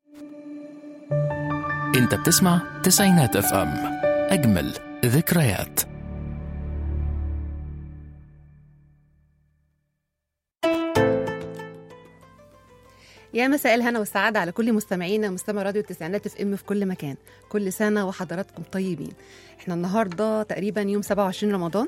انت بتسمع تسعينات اف ام اجمل ذكريات يا مساء الهنا والسعادة على كل مستمعينا مستمع راديو التسعينات اف ام في كل مكان كل سنة وحضراتكم طيبين احنا النهاردة تقريبا يوم 27 رمضان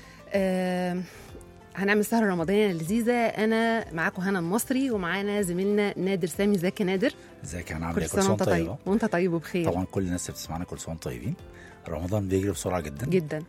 آه هنعمل سهرة رمضانية لذيذة أنا معاكم هنا المصري ومعانا زميلنا نادر سامي زكي نادر ازيك انا عامل كل ايه سنة وأنت طيب طيبة؟ وأنت طيب وبخير طبعا كل الناس اللي بتسمعنا كل سنه وانتم طيبين رمضان بيجري بسرعه جدا جدا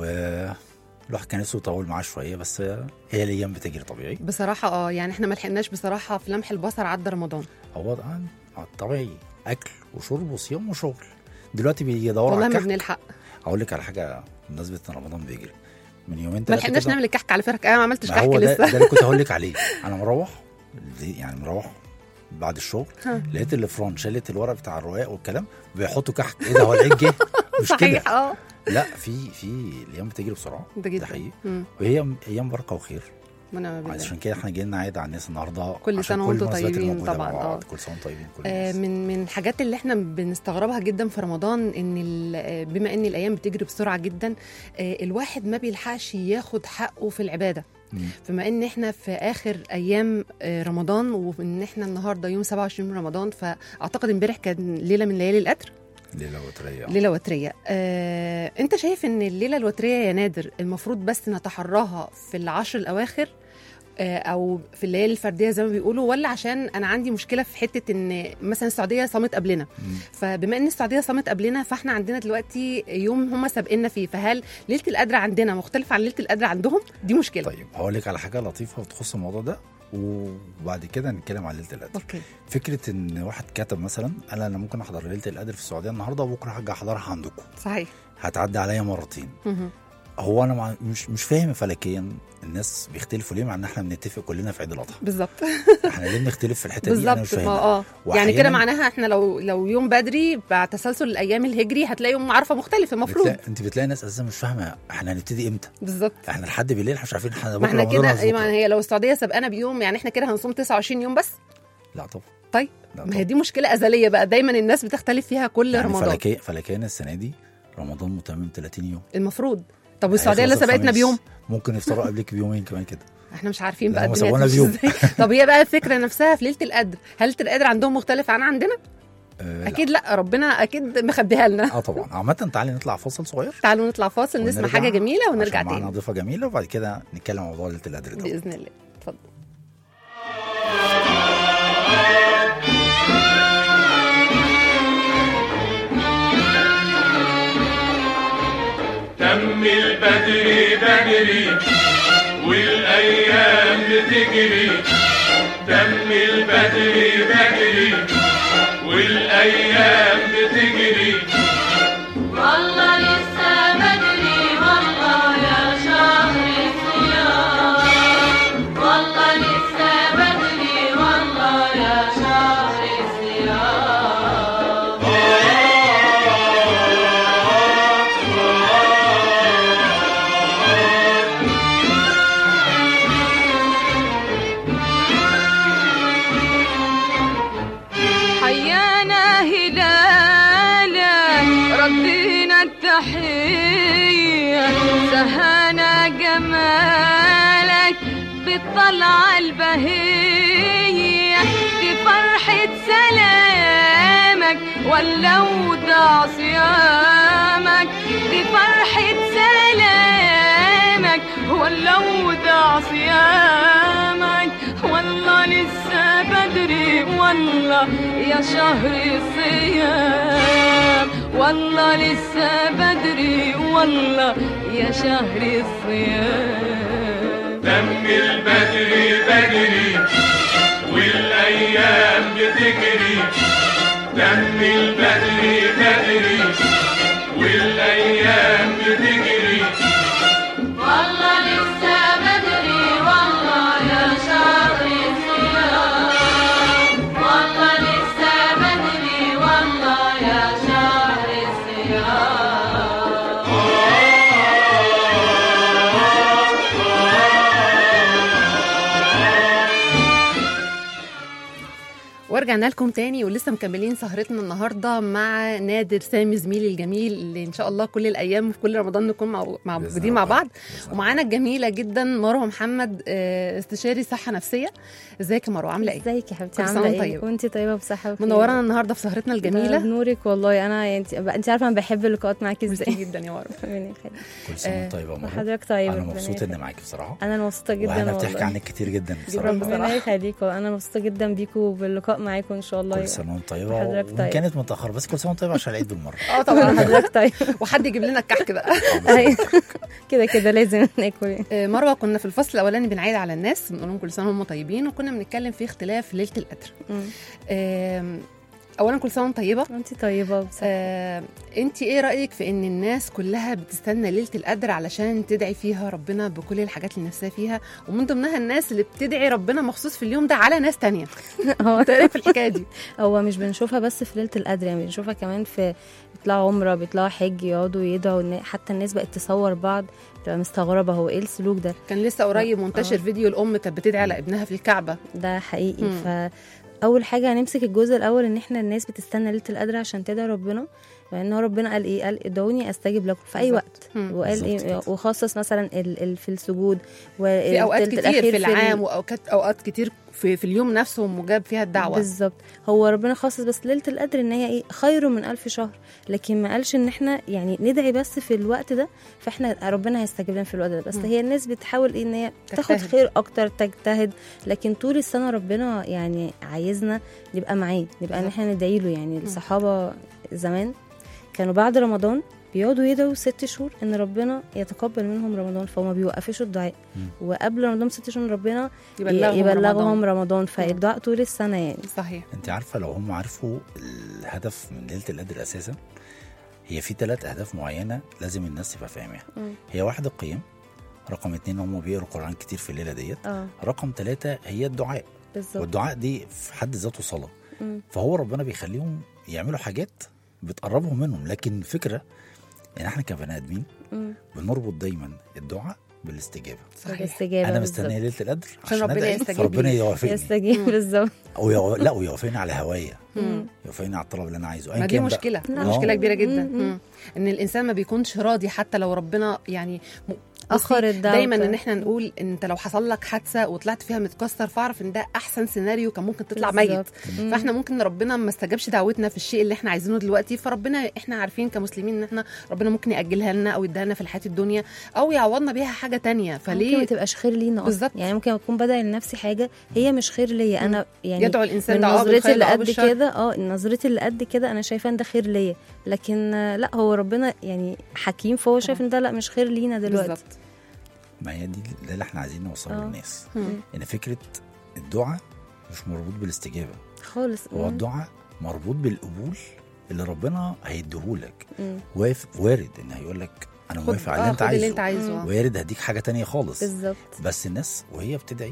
والواحد كان نفسه يطول معاه شويه بس هي الايام بتجري طبيعي بصراحة اه يعني احنا ما لحقناش بصراحة في لمح البصر عدى رمضان هو آه، آه، طبيعي اكل وشرب وصيام وشغل دلوقتي بيدوروا والله على ما الكحك بنلحق هقول لك على حاجه بمناسبه ان رمضان بيجري من يومين ما ثلاثه لحقناش نعمل الكحك على فكرة انا ما عملتش ما كحك هو ده, لسه ده اللي كنت هقول لك عليه انا مروح يعني مروح بعد الشغل ها. لقيت الفران شالت الورق بتاع الرواق والكلام بيحطوا كحك ايه ده هو العيد جه مش كده صحيح اه لا في في الايام بتجري بسرعه ده جدا حقيقي مم. وهي ايام بركه وخير ونعم بالله. عشان كده احنا جايين نعيد على الناس النهارده كل عشان سنة وانتم المناسبات طيبين الموجودة طبعاً، مع بعض. آه. كل سنه وانتم طيبين كل آه، الناس من من الحاجات اللي احنا بنستغربها جدا في رمضان ان ال- آه، بما ان الايام بتجري بسرعه جدا آه، الواحد ما بيلحقش ياخد حقه في العباده مم. بما ان احنا في اخر ايام آه، رمضان وان احنا النهارده يوم 27 من رمضان فاعتقد امبارح كان ليله من ليالي القدر ليله وتريه ليله وتريه آه، انت شايف ان الليله الوتريه يا نادر المفروض بس نتحراها في العشر الاواخر آه، او في الليالي الفرديه زي ما بيقولوا ولا عشان انا عندي مشكله في حته ان مثلا السعوديه صامت قبلنا مم. فبما ان السعوديه صامت قبلنا فاحنا عندنا دلوقتي يوم هم سابقنا فيه فهل ليله القدر عندنا مختلفه عن ليله القدر عندهم دي مشكله طيب هقول لك على حاجه لطيفه بتخص الموضوع ده وبعد كده نتكلم عن ليله القدر اوكي فكره ان واحد كتب مثلا قال انا ممكن احضر ليله القدر في السعوديه النهارده وبكره هرجع احضرها عندكم صحيح هتعدي عليا مرتين مهم. هو انا مع... مش مش فاهم فلكيا الناس بيختلفوا ليه مع ان احنا بنتفق كلنا في عيد الاضحى بالظت احنا ليه بنختلف في الحته دي انا مش بالظبط ما فاهمها اه يعني وأحياناً كده معناها احنا لو لو يوم بدري بعد تسلسل الايام الهجري هتلاقي يوم عرفه مختلف المفروض بتلاقي انت بتلاقي ناس اساسا مش فاهمه احنا هنبتدي امتى بالظبط احنا لحد بالليل احنا مش عارفين احنا ما بكره احنا رمضان كده ولا أي بكرة. ما هي لو السعوديه سابقانا بيوم يعني احنا كده هنصوم 29 يوم بس لا طبعا طيب لا ما هي دي مشكله ازليه بقى دايما الناس بتختلف فيها كل يعني رمضان فلكيا فلكيا السنه دي رمضان متمم 30 يوم المفروض طب والسعوديه اللي هيخلص سبقتنا الخميس. بيوم ممكن يفطروا قبلك بيومين كمان كده احنا مش عارفين لا، بقى هم الدنيا سبقونا هتمشي بيوم. ازاي طب هي بقى الفكره نفسها في ليله القدر هل ليله القدر عندهم مختلف عن عندنا آه اكيد لا ربنا اكيد مخبيها لنا لا. اه طبعا عامه تعالي نطلع فاصل صغير تعالوا نطلع فاصل نسمع ونرجع حاجه جميله ونرجع عشان معانا تاني ضيفه جميله وبعد كده نتكلم عن موضوع ليله القدر ده باذن الله اتفضل تم البدر بدري والايام بتجري تم البدر بدري والايام بتجري والله لسه بدري والله يا شهر الصيام والله لسه بدري والله يا شهر الصيام حيانا هلالا ردينا التحية سهانا جمالك بالطلعة البهية دي فرحة سلامك ولا ودع صيامك دي فرحة سلامك ولا ودع صيامك والله لسه بدري والله يا شهر الصيام والله لسه بدري والله يا شهر الصيام تم البدر بدري والايام بتجري تم البدر بدري والايام بتجري والله لسه بدري والله يا شهر الصيام والله لسه بدري والله يا شهر الصيام ورجعنا لكم تاني ولسه مكملين سهرتنا النهارده مع نادر سامي زميلي الجميل اللي ان شاء الله كل الايام في كل رمضان نكون مع- مع- بإذن موجودين مع الله. بعض بإذن الله. ومعانا الجميله جدا مروه محمد آه، استشاري صحه نفسيه ازيك يا مروه عامله ايه ازيك يا حبيبتي كل سنة عامله وانت ايه طيبة. وانتي طيبه بصحه وخير منورانا النهارده في سهرتنا ده الجميله بنورك والله انا يعني انت انت عارفه انا بحب اللقاءات معاكي ميرسي ازاي جدا يا مروه ربنا يخليك. كل سنه آه، وانت طيبه يا مرة. وحضرتك طيب انا ربنا مبسوط يخليك. اني معاكي بصراحه انا مبسوطه جدا وانا بتحكي والله عنك كتير جدا بصراحه ربنا يخليكم انا مبسوطه جدا بيكم وباللقاء معاكم ان شاء الله كل سنه وانت طيبه وحضرتك وان طيب. كانت متاخره بس كل سنه وانت طيبه عشان العيد بالمره اه طبعا حضرتك طيب وحد يجيب لنا الكحك بقى أيوة. كده كده لازم ناكل آه، مروه كنا في الفصل الاولاني بنعيد على الناس بنقول لهم كل سنه وهم طيبين وكنا بنتكلم في اختلاف ليله القدر مم. آم، اولا كل سنه وانت طيبه انت طيبه بصراحه آه، انت ايه رايك في ان الناس كلها بتستنى ليله القدر علشان تدعي فيها ربنا بكل الحاجات اللي نفسها فيها ومن ضمنها الناس اللي بتدعي ربنا مخصوص في اليوم ده على ناس تانية هو انت إيه رايك في الحكايه دي هو مش بنشوفها بس في ليله القدر يعني بنشوفها كمان في بيطلعوا عمره بيطلعوا حج يقعدوا يدعوا النا- حتى الناس بقت تصور بعض تبقى مستغربه هو ايه السلوك ده كان لسه قريب منتشر آه. فيديو الام كانت بتدعي على ابنها في الكعبه ده حقيقي مم. فاول حاجه هنمسك الجزء الاول ان احنا الناس بتستنى ليله القدر عشان تدعي ربنا لان هو ربنا قال ايه قال ادعوني استجب لكم في اي بالظبط. وقت مم. وقال بالظبط ايه كده. وخصص مثلا ال ال في السجود في اوقات والتلت كتير الأخير في ال- العام واوقات اوقات كتير في, في اليوم نفسه مجاب فيها الدعوه بالظبط هو ربنا خصص بس ليله القدر ان هي ايه خير من ألف شهر لكن ما قالش ان احنا يعني ندعي بس في الوقت ده فاحنا ربنا هيستجيب لنا في الوقت ده بس مم. هي الناس بتحاول ايه ان هي تاخد تجتهد. خير اكتر تجتهد لكن طول السنه ربنا يعني عايزنا نبقى معاه نبقى ان بالظبط. احنا ندعي له يعني الصحابه زمان كانوا بعد رمضان بيقعدوا يدعوا ست شهور ان ربنا يتقبل منهم رمضان فهم بيوقفوش الدعاء مم. وقبل رمضان ست شهور ربنا يبلغهم, يبلغهم رمضان. رمضان فالدعاء طول السنه يعني صحيح انت عارفه لو هم عرفوا الهدف من ليله القدر اساسا هي في ثلاث اهداف معينه لازم الناس تبقى فاهمها مم. هي واحد القيم رقم اتنين هم بيقروا قران كتير في الليله ديت اه رقم ثلاثة هي الدعاء بالظبط والدعاء دي في حد ذاته صلاة مم. فهو ربنا بيخليهم يعملوا حاجات بتقربهم منهم لكن الفكرة ان احنا كبني ادمين مم. بنربط دايما الدعاء بالاستجابة صحيح الاستجابه انا بالظبط. مستنيه ليله القدر عشان ربنا أدعي، يستجيب فربنا لي. يوافقني يستجيب مم. بالظبط او يو... لا ويوافقني على هوايا مم. يوافقني على الطلب اللي انا عايزه أيا ما دي كان بقى. مشكله لا. مشكله آه. كبيره جدا مم. مم. ان الانسان ما بيكونش راضي حتى لو ربنا يعني م- اخر بصي، الدعوه دايما ان احنا نقول ان انت لو حصل لك حادثه وطلعت فيها متكسر فاعرف ان ده احسن سيناريو كان ممكن تطلع ميت بالظبط. مم. فاحنا ممكن ربنا ما استجابش دعوتنا في الشيء اللي احنا عايزينه دلوقتي فربنا احنا عارفين كمسلمين ان احنا ربنا ممكن ياجلها لنا او يديها لنا في الحياه الدنيا او يعوضنا بيها حاجه تانية ممكن فليه ما تبقاش خير لينا اصلا بالظبط. يعني ممكن اكون بدعي لنفسي حاجه هي مش خير ليا انا يعني يدعو الانسان من دعاء نظرتي بالخير اللي أو قد بالشر. كده اه نظرتي اللي قد كده انا شايفه ان ده خير ليا لكن آه، لا هو ربنا يعني حكيم فهو شايف ان ده لا مش خير لينا دلوقتي بالظبط ما هي دي ده اللي احنا عايزين نوصله آه. للناس مم. ان فكره الدعاء مش مربوط بالاستجابه خالص هو مم. الدعاء مربوط بالقبول اللي ربنا هيديهولك مم. واف وارد ان هيقول لك انا خد موافق على آه، اللي انت خد اللي انت عايزه عايزه آه. وارد هديك حاجه تانية خالص بالظبط بس الناس وهي بتدعي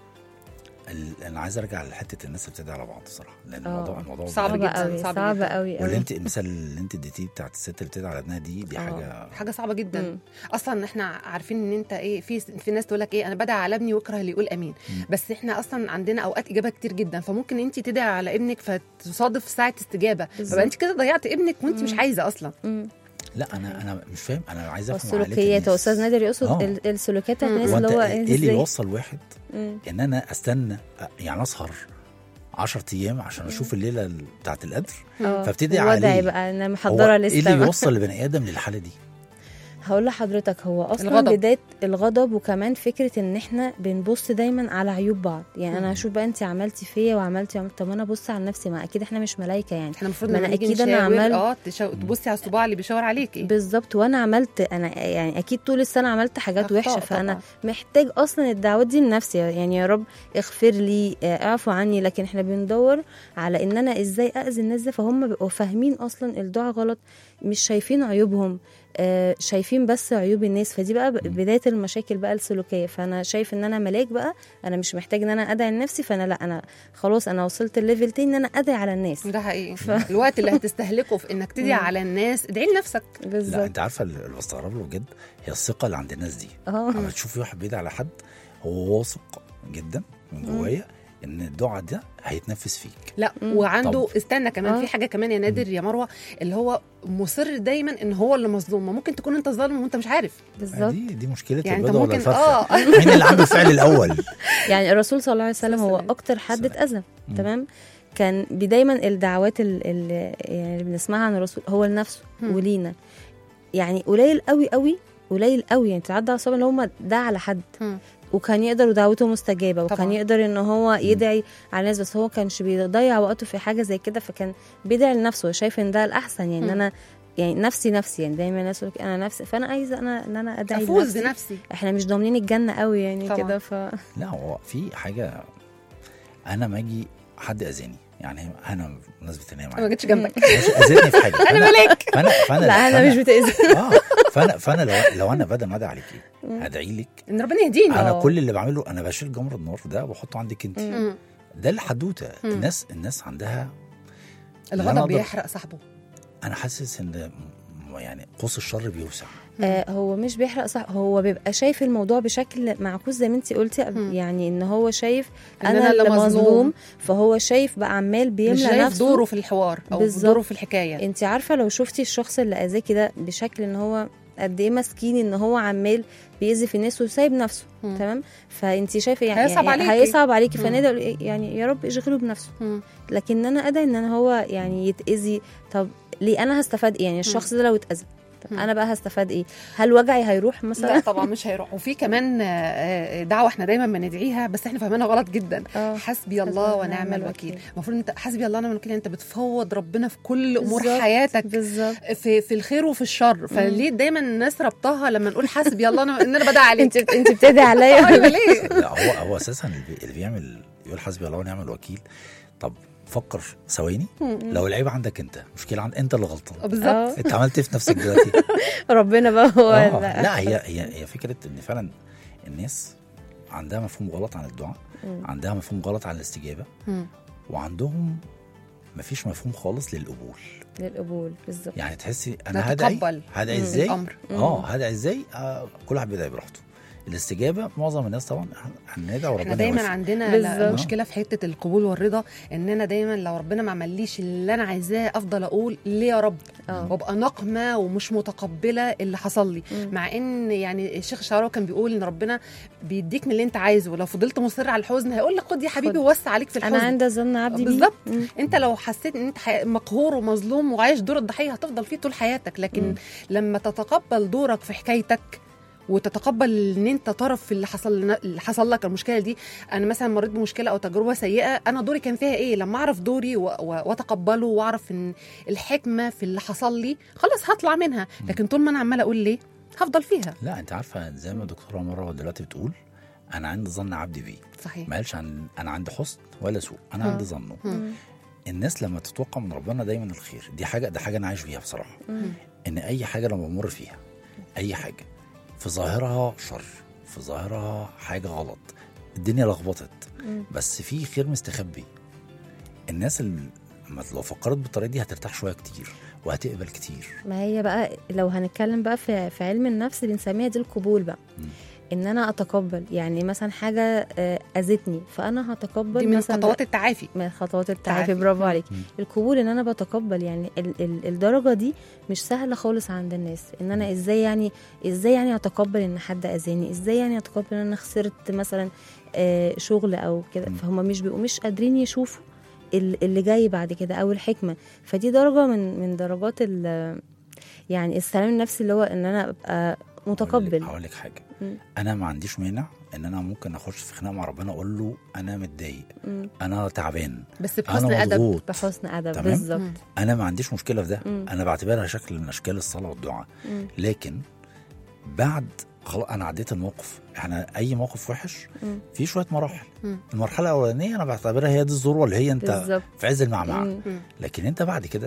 ال- انا عايز ارجع لحته الناس اللي بتدعي على بعض الصراحه لان آه. الموضوع الموضوع صعب بجد- صعبه جداً، قوي صعب صعبه جداً. قوي واللي قوي انت المثال اللي انت اديتيه بتاعت الست اللي بتدعي على ابنها دي دي آه. حاجه حاجه صعبه جدا مم. اصلا احنا عارفين ان انت ايه في في ناس تقول لك ايه انا بدعي على ابني واكره اللي يقول امين مم. بس احنا اصلا عندنا اوقات اجابه كتير جدا فممكن انت تدعي على ابنك فتصادف ساعه استجابه بالظبط. فبقى انت كده ضيعت ابنك وانت مش مم. عايزه اصلا مم. لا انا انا مش فاهم انا عايز افهم عقلية والسلوكيات الناس. هو استاذ نادر يقصد آه. ال- السلوكيات بتاعت مم. الناس هو اللي انت هو ايه اللي ازاي يوصل واحد مم. ان انا استنى أ- يعني اسهر 10 ايام عشان اشوف الليله ال- بتاعت القدر اه فابتدي وضعي عليه. بقى انا هو محضره ايه لسه اللي بقى. يوصل لبني ادم للحاله دي هقول لحضرتك هو اصلا الغضب. الغضب. بدايه الغضب وكمان فكره ان احنا بنبص دايما على عيوب بعض يعني انا مم. هشوف بقى انت عملتي فيا وعملتي وعملت طب انا ابص على نفسي ما اكيد احنا مش ملايكه يعني احنا المفروض ما لما أنا نيجي أكيد أنا نشاور عملت- اه تشاو- تبصي على الصباع اللي بيشاور عليكي بالظبط وانا عملت انا يعني اكيد طول السنه عملت حاجات أخطاء وحشه فانا طبعاً. محتاج اصلا الدعوات دي لنفسي يعني يا رب اغفر لي آه، اعفو عني لكن احنا بندور على ان انا ازاي اذي الناس ده فهم بيبقوا فاهمين اصلا الدعاء غلط مش شايفين عيوبهم آه، شايفين بس عيوب الناس فدي بقى ب- بدايه المشاكل بقى السلوكيه فانا شايف ان انا ملاك بقى انا مش محتاج ان انا ادعي لنفسي فانا لا انا خلاص انا وصلت الليفل تاني ان انا ادعي على الناس ده حقيقي الوقت اللي هتستهلكه في انك تدعي مم. على الناس ادعي لنفسك لا بالظبط انت عارفه اللي اللي بستغرب له بجد هي الثقه اللي عند الناس دي اه اما تشوفي واحد بيدعي على حد هو واثق جدا من مم. جوايا ان الدعاء ده هيتنفذ فيك لا وعنده طب. استنى كمان آه. في حاجه كمان يا نادر يا مروه اللي هو مصر دايما ان هو اللي مظلوم ما ممكن تكون انت ظالم وانت مش عارف بالظبط دي دي مشكله يعني انت البيضه ولا ممكن الفرخه اه مين اللي عامل الفعل الاول يعني الرسول صلى الله عليه وسلم هو سلام. اكتر حد سلام. اتاذى مم. تمام كان دايما الدعوات ال- ال- يعني اللي بنسمعها عن الرسول هو لنفسه مم. ولينا يعني قليل قوي قوي قليل قوي يعني تعدى على الصوابع اللي هم دعا على حد مم. وكان يقدر ودعوته مستجابه وكان طبعاً. يقدر ان هو يدعي على الناس بس هو كانش بيضيع وقته في حاجه زي كده فكان بيدعي لنفسه شايف ان ده الاحسن يعني ان مم. انا يعني نفسي نفسي يعني دايما الناس تقول لك انا نفسي فانا عايزه انا ان انا ادعي افوز لنفسي بنفسي احنا مش ضامنين الجنه قوي يعني طبعاً. كده ف لا هو في حاجه انا ما اجي حد اذاني يعني انا بمناسبه ان هي ما معايا جيتش جنبك ماشي، اذتني في حاجه انا فأنا- ملاك فانا فانا لا انا فأنا- مش بتاذي اه فانا فانا لو لو انا بدل ما ادعي عليكي ادعي لك ان ربنا يهديني انا آه. كل اللي بعمله انا بشيل جمر النار ده واحطه عندك انت مم. ده الحدوته مم. الناس الناس عندها لا الغضب نقدر- بيحرق صاحبه انا حاسس ان م- يعني قوس الشر بيوسع آه هو مش بيحرق صح هو بيبقى شايف الموضوع بشكل معكوس زي ما انت قلتي مم. يعني ان هو شايف إن انا, أنا اللي اللي مظلوم. مظلوم فهو شايف بقى عمال مش بيملى شايف نفسه دوره في الحوار او بالظبط. دوره في الحكايه انت عارفه لو شفتي الشخص اللي اذاكي ده بشكل ان هو قد ايه مسكين ان هو عمال بيأذي في الناس وسايب نفسه مم. تمام فانت شايفه يعني هيصعب يعني عليكي. هيصعب عليكي مم. فندعي له يعني يا رب اشغله بنفسه مم. لكن انا ادعي ان أنا هو يعني يتاذي طب ليه انا هستفاد ايه يعني الشخص ده لو اتاذى طب مم. انا بقى هستفاد ايه هل وجعي هيروح مثلا لا طبعا مش هيروح وفي كمان آه، آه، دعوه احنا دايما بندعيها بس احنا فاهمينها غلط جدا آه. حسبي الله الله ونعم ونعم الوكيل الوكيل. المفروض انت حسبي الله ونعم الوكيل انت بتفوض ربنا في كل امور بالظبط، حياتك بالظبط في في الخير وفي الشر فليه دايما الناس ربطها لما نقول حسبي الله ونعم ان انا بدعي عليك انت انت بتدعي عليا ايوه ليه لا هو هو اساسا اللي بي- اللي بيعمل يقول حسبي الله ونعم الوكيل طب فكر ثواني لو العيب عندك انت مشكله عند انت اللي غلطان بالظبط آه. انت عملت ايه في نفسك دلوقتي ربنا بقى هو آه. اللي- لا هي هي هي فكره ان فعلا الناس عندها مفهوم غلط عن الدعاء عندها مفهوم غلط عن الاستجابه مم. وعندهم مفيش مفهوم خالص للقبول للقبول بالظبط يعني تحسي انا هدعي نتقبل هدعي مم. ازاي الأمر. اه هدعي ازاي آه كل واحد بيدعي براحته الاستجابه معظم الناس طبعا هندعي وربنا احنا دايما يوفق. عندنا بالظبط. لا- مشكله في حته القبول والرضا ان انا دايما لو ربنا ما عمليش اللي انا عايزاه افضل اقول ليه يا رب اه وابقى ناقمه ومش متقبله اللي حصل لي مم. مع ان يعني الشيخ الشعراوي كان بيقول ان ربنا بيديك من اللي انت عايزه ولو فضلت مصر على الحزن هيقول لك خد يا حبيبي خد. وسع عليك في الحزن انا عند ظن عبدي بيه. بالظبط. مم. انت لو حسيت ان انت حي- مقهور ومظلوم وعايش دور الضحيه هتفضل فيه طول حياتك لكن مم. لما تتقبل دورك في حكايتك وتتقبل ان انت طرف في اللي حصل لنا- اللي حصل لك المشكله دي انا مثلا مريت بمشكله او تجربه سيئه انا دوري كان فيها ايه لما اعرف دوري و- و- واتقبله واعرف ان الحكمه في اللي حصل لي خلاص هطلع منها لكن طول ما انا عماله اقول ليه هفضل فيها لا انت عارفه زي ما الدكتوره مره دلوقتي بتقول انا عند ظن عبدي بيه صحيح ما قالش عن انا عند حسن ولا سوء انا مم. عند ظنه مم. الناس لما تتوقع من ربنا دايما الخير دي حاجه ده حاجه انا عايش فيها بصراحه ان اي حاجه لما بمر فيها اي حاجه في ظاهرها شر في ظاهرها حاجه غلط الدنيا لخبطت بس في خير مستخبي الناس اللي لما لو فكرت بالطريقه دي هترتاح شويه كتير وهتقبل كتير ما هي بقى لو هنتكلم بقى في, في علم النفس بنسميها دي القبول بقى مم. ان انا اتقبل يعني مثلا حاجه آه، اذتني فانا هتقبل دي من مثلا خطوات التعافي من خطوات التعافي. التعافي برافو عليك مم. القبول ان انا بتقبل يعني ال ال الدرجه دي مش سهله خالص عند الناس ان انا ازاي يعني ازاي يعني اتقبل ان حد اذاني ازاي يعني اتقبل ان انا خسرت مثلا آه شغل او كده مم. فهم مش بيبقوا مش قادرين يشوفوا ال- اللي جاي بعد كده او الحكمه فدي درجه من من درجات ال يعني السلام النفسي اللي هو ان انا ابقى متقبل هقول لك حاجه مم. انا ما عنديش مانع ان انا ممكن اخش في خناقه مع ربنا اقول له انا متضايق مم. انا تعبان بس بحسن انا ادب مضغوط بحسن ادب تمام؟ بالظبط مم. انا ما عنديش مشكله في ده مم. انا بعتبرها شكل من اشكال الصلاه والدعاء مم. لكن بعد خلاص انا عديت الموقف احنا اي موقف وحش مم. في شويه مراحل مم. المرحله الاولانيه انا بعتبرها هي دي الذروه اللي هي انت بالظبط في عز المعمعه مم. مم. لكن انت بعد كده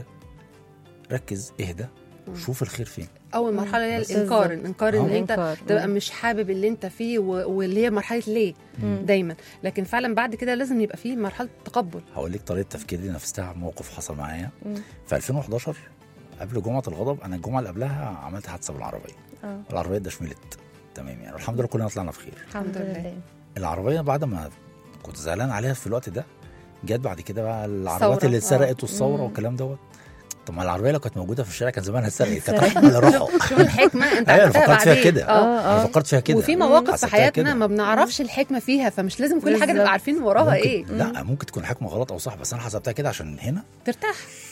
ركز اهدى شوف الخير فين اول مرحله هي بس الانكار بالظبط. الانكار ان آه. انت إنكار. تبقى مم. مش حابب اللي انت فيه و- واللي هي مرحله ليه مم. دايما لكن فعلا بعد كده لازم يبقى فيه مرحله تقبل هقول لك طريقه تفكيري نفستها موقف حصل معايا مم. في 2011 قبل جمعه الغضب انا الجمعه اللي قبلها عملت حادثه بالعربيه اه العربيه ده شملت تمام يعني الحمد لله كلنا طلعنا في خير الحمد لله. لله العربيه بعد ما كنت زعلان عليها في الوقت ده جت بعد كده بقى العربيات الثورة. اللي آه. اتسرقت والثوره مم. والكلام دوت طب ما العربيه لو كانت موجوده في الشارع كان زمانها اتسرقت كانت رايحه ولا راحوا شوف الحكمه انت ايوه انا عرفتها فكرت فيها بعدين. كده اه انا فكرت فيها كده وفي مواقف في حسبتها حياتنا كده. ما بنعرفش الحكمه فيها فمش لازم كل حاجه بالظبط. نبقى عارفين وراها ممكن ايه لا ممكن تكون حكمه غلط او صح بس انا حسبتها كده عشان هنا ترتاح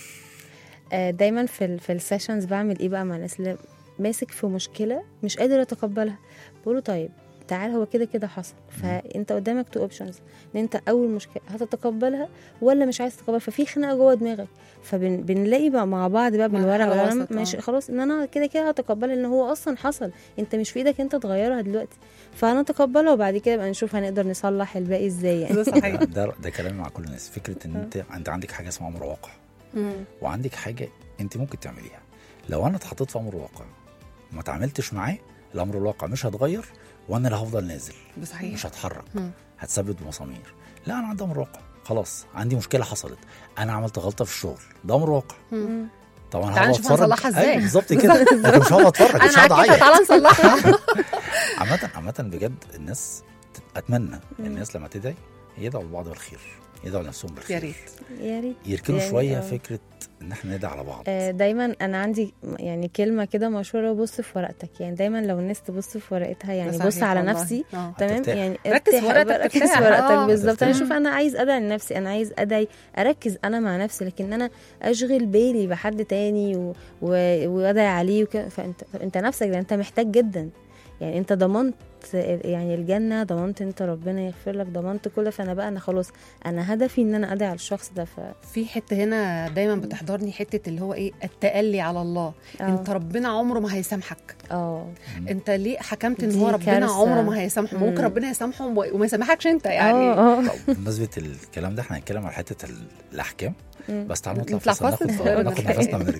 آه، دايما في ال في السيشنز بعمل ايه بقى مع الناس اللي ماسك في مشكله مش قادر اتقبلها بقوله طيب تعال هو كده كده حصل فانت قدامك تو اوبشنز ان انت اول مشكله هتتقبلها ولا مش عايز تتقبلها ففي خناقه جوه دماغك فبنلاقي بقى مع بعض بقى مع بالورقه حل والقلم وسط، آه. ماشي خلاص ان انا كده كده هتقبلها ان هو اصلا حصل انت مش في ايدك انت تغيرها دلوقتي فهنتقبلها وبعد كده بقى نشوف هنقدر نصلح الباقي ازاي يعني ده صحيح ده ده كلام مع كل الناس فكره ان انت انت عندك حاجه اسمها امر واقع مم. وعندك حاجه انت ممكن تعمليها لو انا اتحطيت في امر واقع وما تعاملتش معاه الامر الواقع مش هتغير وانا اللي هفضل نازل ده صحيح مش هتحرك مم. هتثبت بمسامير لا انا عندي امر واقع خلاص عندي مشكله حصلت انا عملت غلطه في الشغل ده امر واقع مم. طبعا تعال هقعد نشوف اتفرج هنصلحها ازاي. أيوة بالظبط كده لكن مش هقعد اتفرج مش انا هقعد عكيتها اعيط تعالى نصلحها عامة عامة بجد الناس اتمنى الناس لما تدعي يدعوا لبعض بالخير يدعوا لنفسهم يا بالخير ريت يا ريت يركنوا يعني شويه آه. فكره ان احنا ندعي على بعض آه، دايما انا عندي يعني كلمه كده مشهوره بص في ورقتك يعني دايما لو الناس تبص في ورقتها يعني ده بص صحيح على والله. نفسي آه. تمام هترتاح. يعني ركز في ارتاح ورقتك بقى، ركز في ترتاح. ورقتك آه. بالظبط انا هترتاح. اشوف انا عايز ادعي لنفسي انا عايز ادعي اركز انا مع نفسي لكن انا اشغل بالي بحد تاني و... و... وادعي عليه وكده فانت انت نفسك ده انت محتاج جدا يعني انت ضمنت يعني الجنه ضمنت انت ربنا يغفر لك ضمنت كل فانا بقى انا خلاص انا هدفي ان انا ادعي على الشخص ده ف في حته هنا دايما بتحضرني حته اللي هو ايه التألي على الله آه. انت ربنا عمره ما هيسامحك اه انت ليه حكمت ان دي هو ربنا كارثة. عمره ما هيسامحه ممكن مم. ربنا يسامحه وما وما يسامحكش انت يعني اه اه طب بمناسبه الكلام ده احنا هنتكلم على حته ال- الاحكام مم. بس تعالوا نطلع نطلع فاصل فاصل. ناخد ناخد أوكي. نفسنا ونرجع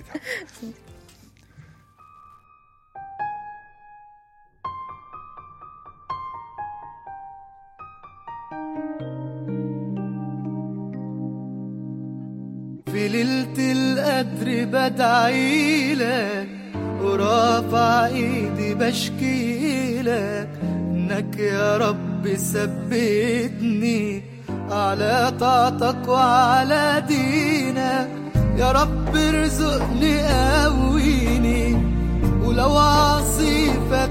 في ليلة القدر بدعيلك ورافع ايدي بشكيلك انك يا رب ثبتني على طاعتك وعلى دينك يا رب ارزقني قويني ولو عاصفك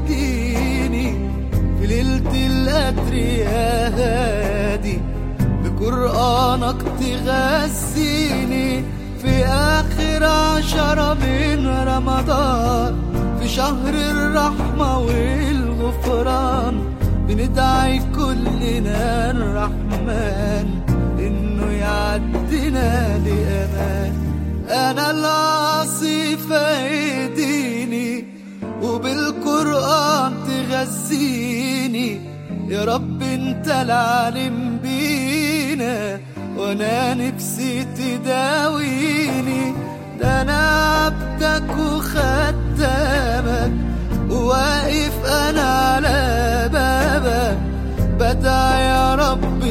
اهديني في ليلة القدر يا هادي بقرآنك تغذيني في آخر عشرة من رمضان في شهر الرحمة والغفران بندعي كلنا الرحمن إنه يعدنا لأمان أنا العاصي فايديني وبالقرآن تغذيني يا رب انت العالم بينا وانا نفسي تداويني ده انا عبدك وخدامك وواقف انا على بابك بدعي يا رب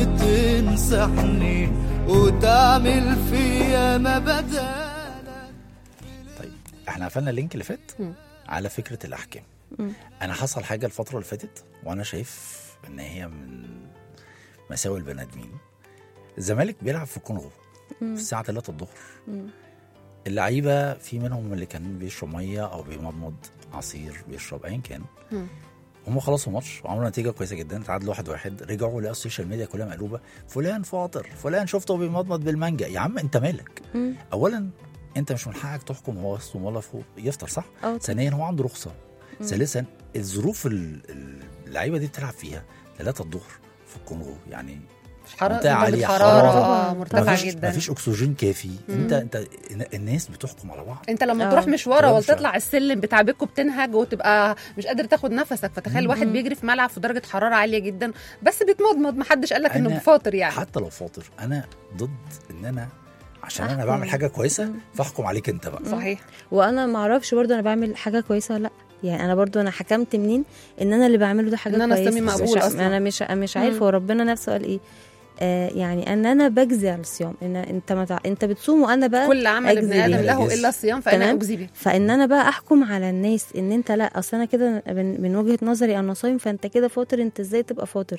تنصحني وتعمل فيا ما بدالك طيب احنا قفلنا اللينك اللي فات مم. على فكره الاحكام مم. انا حصل حاجه الفتره اللي فاتت وانا شايف ان هي من مساوئ البني ادمين الزمالك بيلعب في الكونغو في الساعه 3 الظهر مم. اللعيبه في منهم اللي كان بيشرب ميه او بيمضمض عصير بيشرب ايا كان مم. هم خلصوا الماتش وعملوا نتيجه كويسه جدا تعادلوا واحد واحد رجعوا لقوا السوشيال ميديا كلها مقلوبه فلان فاطر فلان شفته بيمضمض بالمانجا يا عم انت مالك مم. اولا انت مش من حقك تحكم هو يصوم ولا فوق يفطر صح اه ثانيا هو عنده رخصه ثالثا الظروف ال- ال- اللعيبه دي بتلعب فيها 3 الظهر في الكونغو يعني حرارة منطقة عالية، حرارة حرارة. اه مرتفعة مفيش جدا مفيش اكسجين كافي انت انت الناس بتحكم على بعض انت لما آه. تروح مشوار كلام ولا شعر. تطلع السلم بتاع بيتكم بتنهج وتبقى مش قادر تاخد نفسك فتخيل واحد بيجري في ملعب في درجه حراره عاليه جدا بس بيتمضمض محدش قال لك انه أنا بفاطر يعني حتى لو فاطر انا ضد ان انا عشان انا أحكم. بعمل حاجه كويسه فاحكم عليك انت بقى صحيح وانا ما اعرفش برضو انا بعمل حاجه كويسه ولا لا يعني انا برضو انا حكمت منين ان انا اللي بعمله ده حاجه إن أنا كويسه اسمي مش- مقبول أصلاً. انا مش مش مم. عارفه هو ربنا نفسه قال ايه آه يعني ان انا بجزي على الصيام ان انت ما تع... انت بتصوم وانا بقى كل عمل ابن أجزي ادم بيه. له أجزي. الا الصيام فانا تمام. اجزي به فان انا بقى احكم على الناس ان انت لا اصل انا كده من, من وجهه نظري انا صايم فانت كده فاطر انت ازاي تبقى فاطر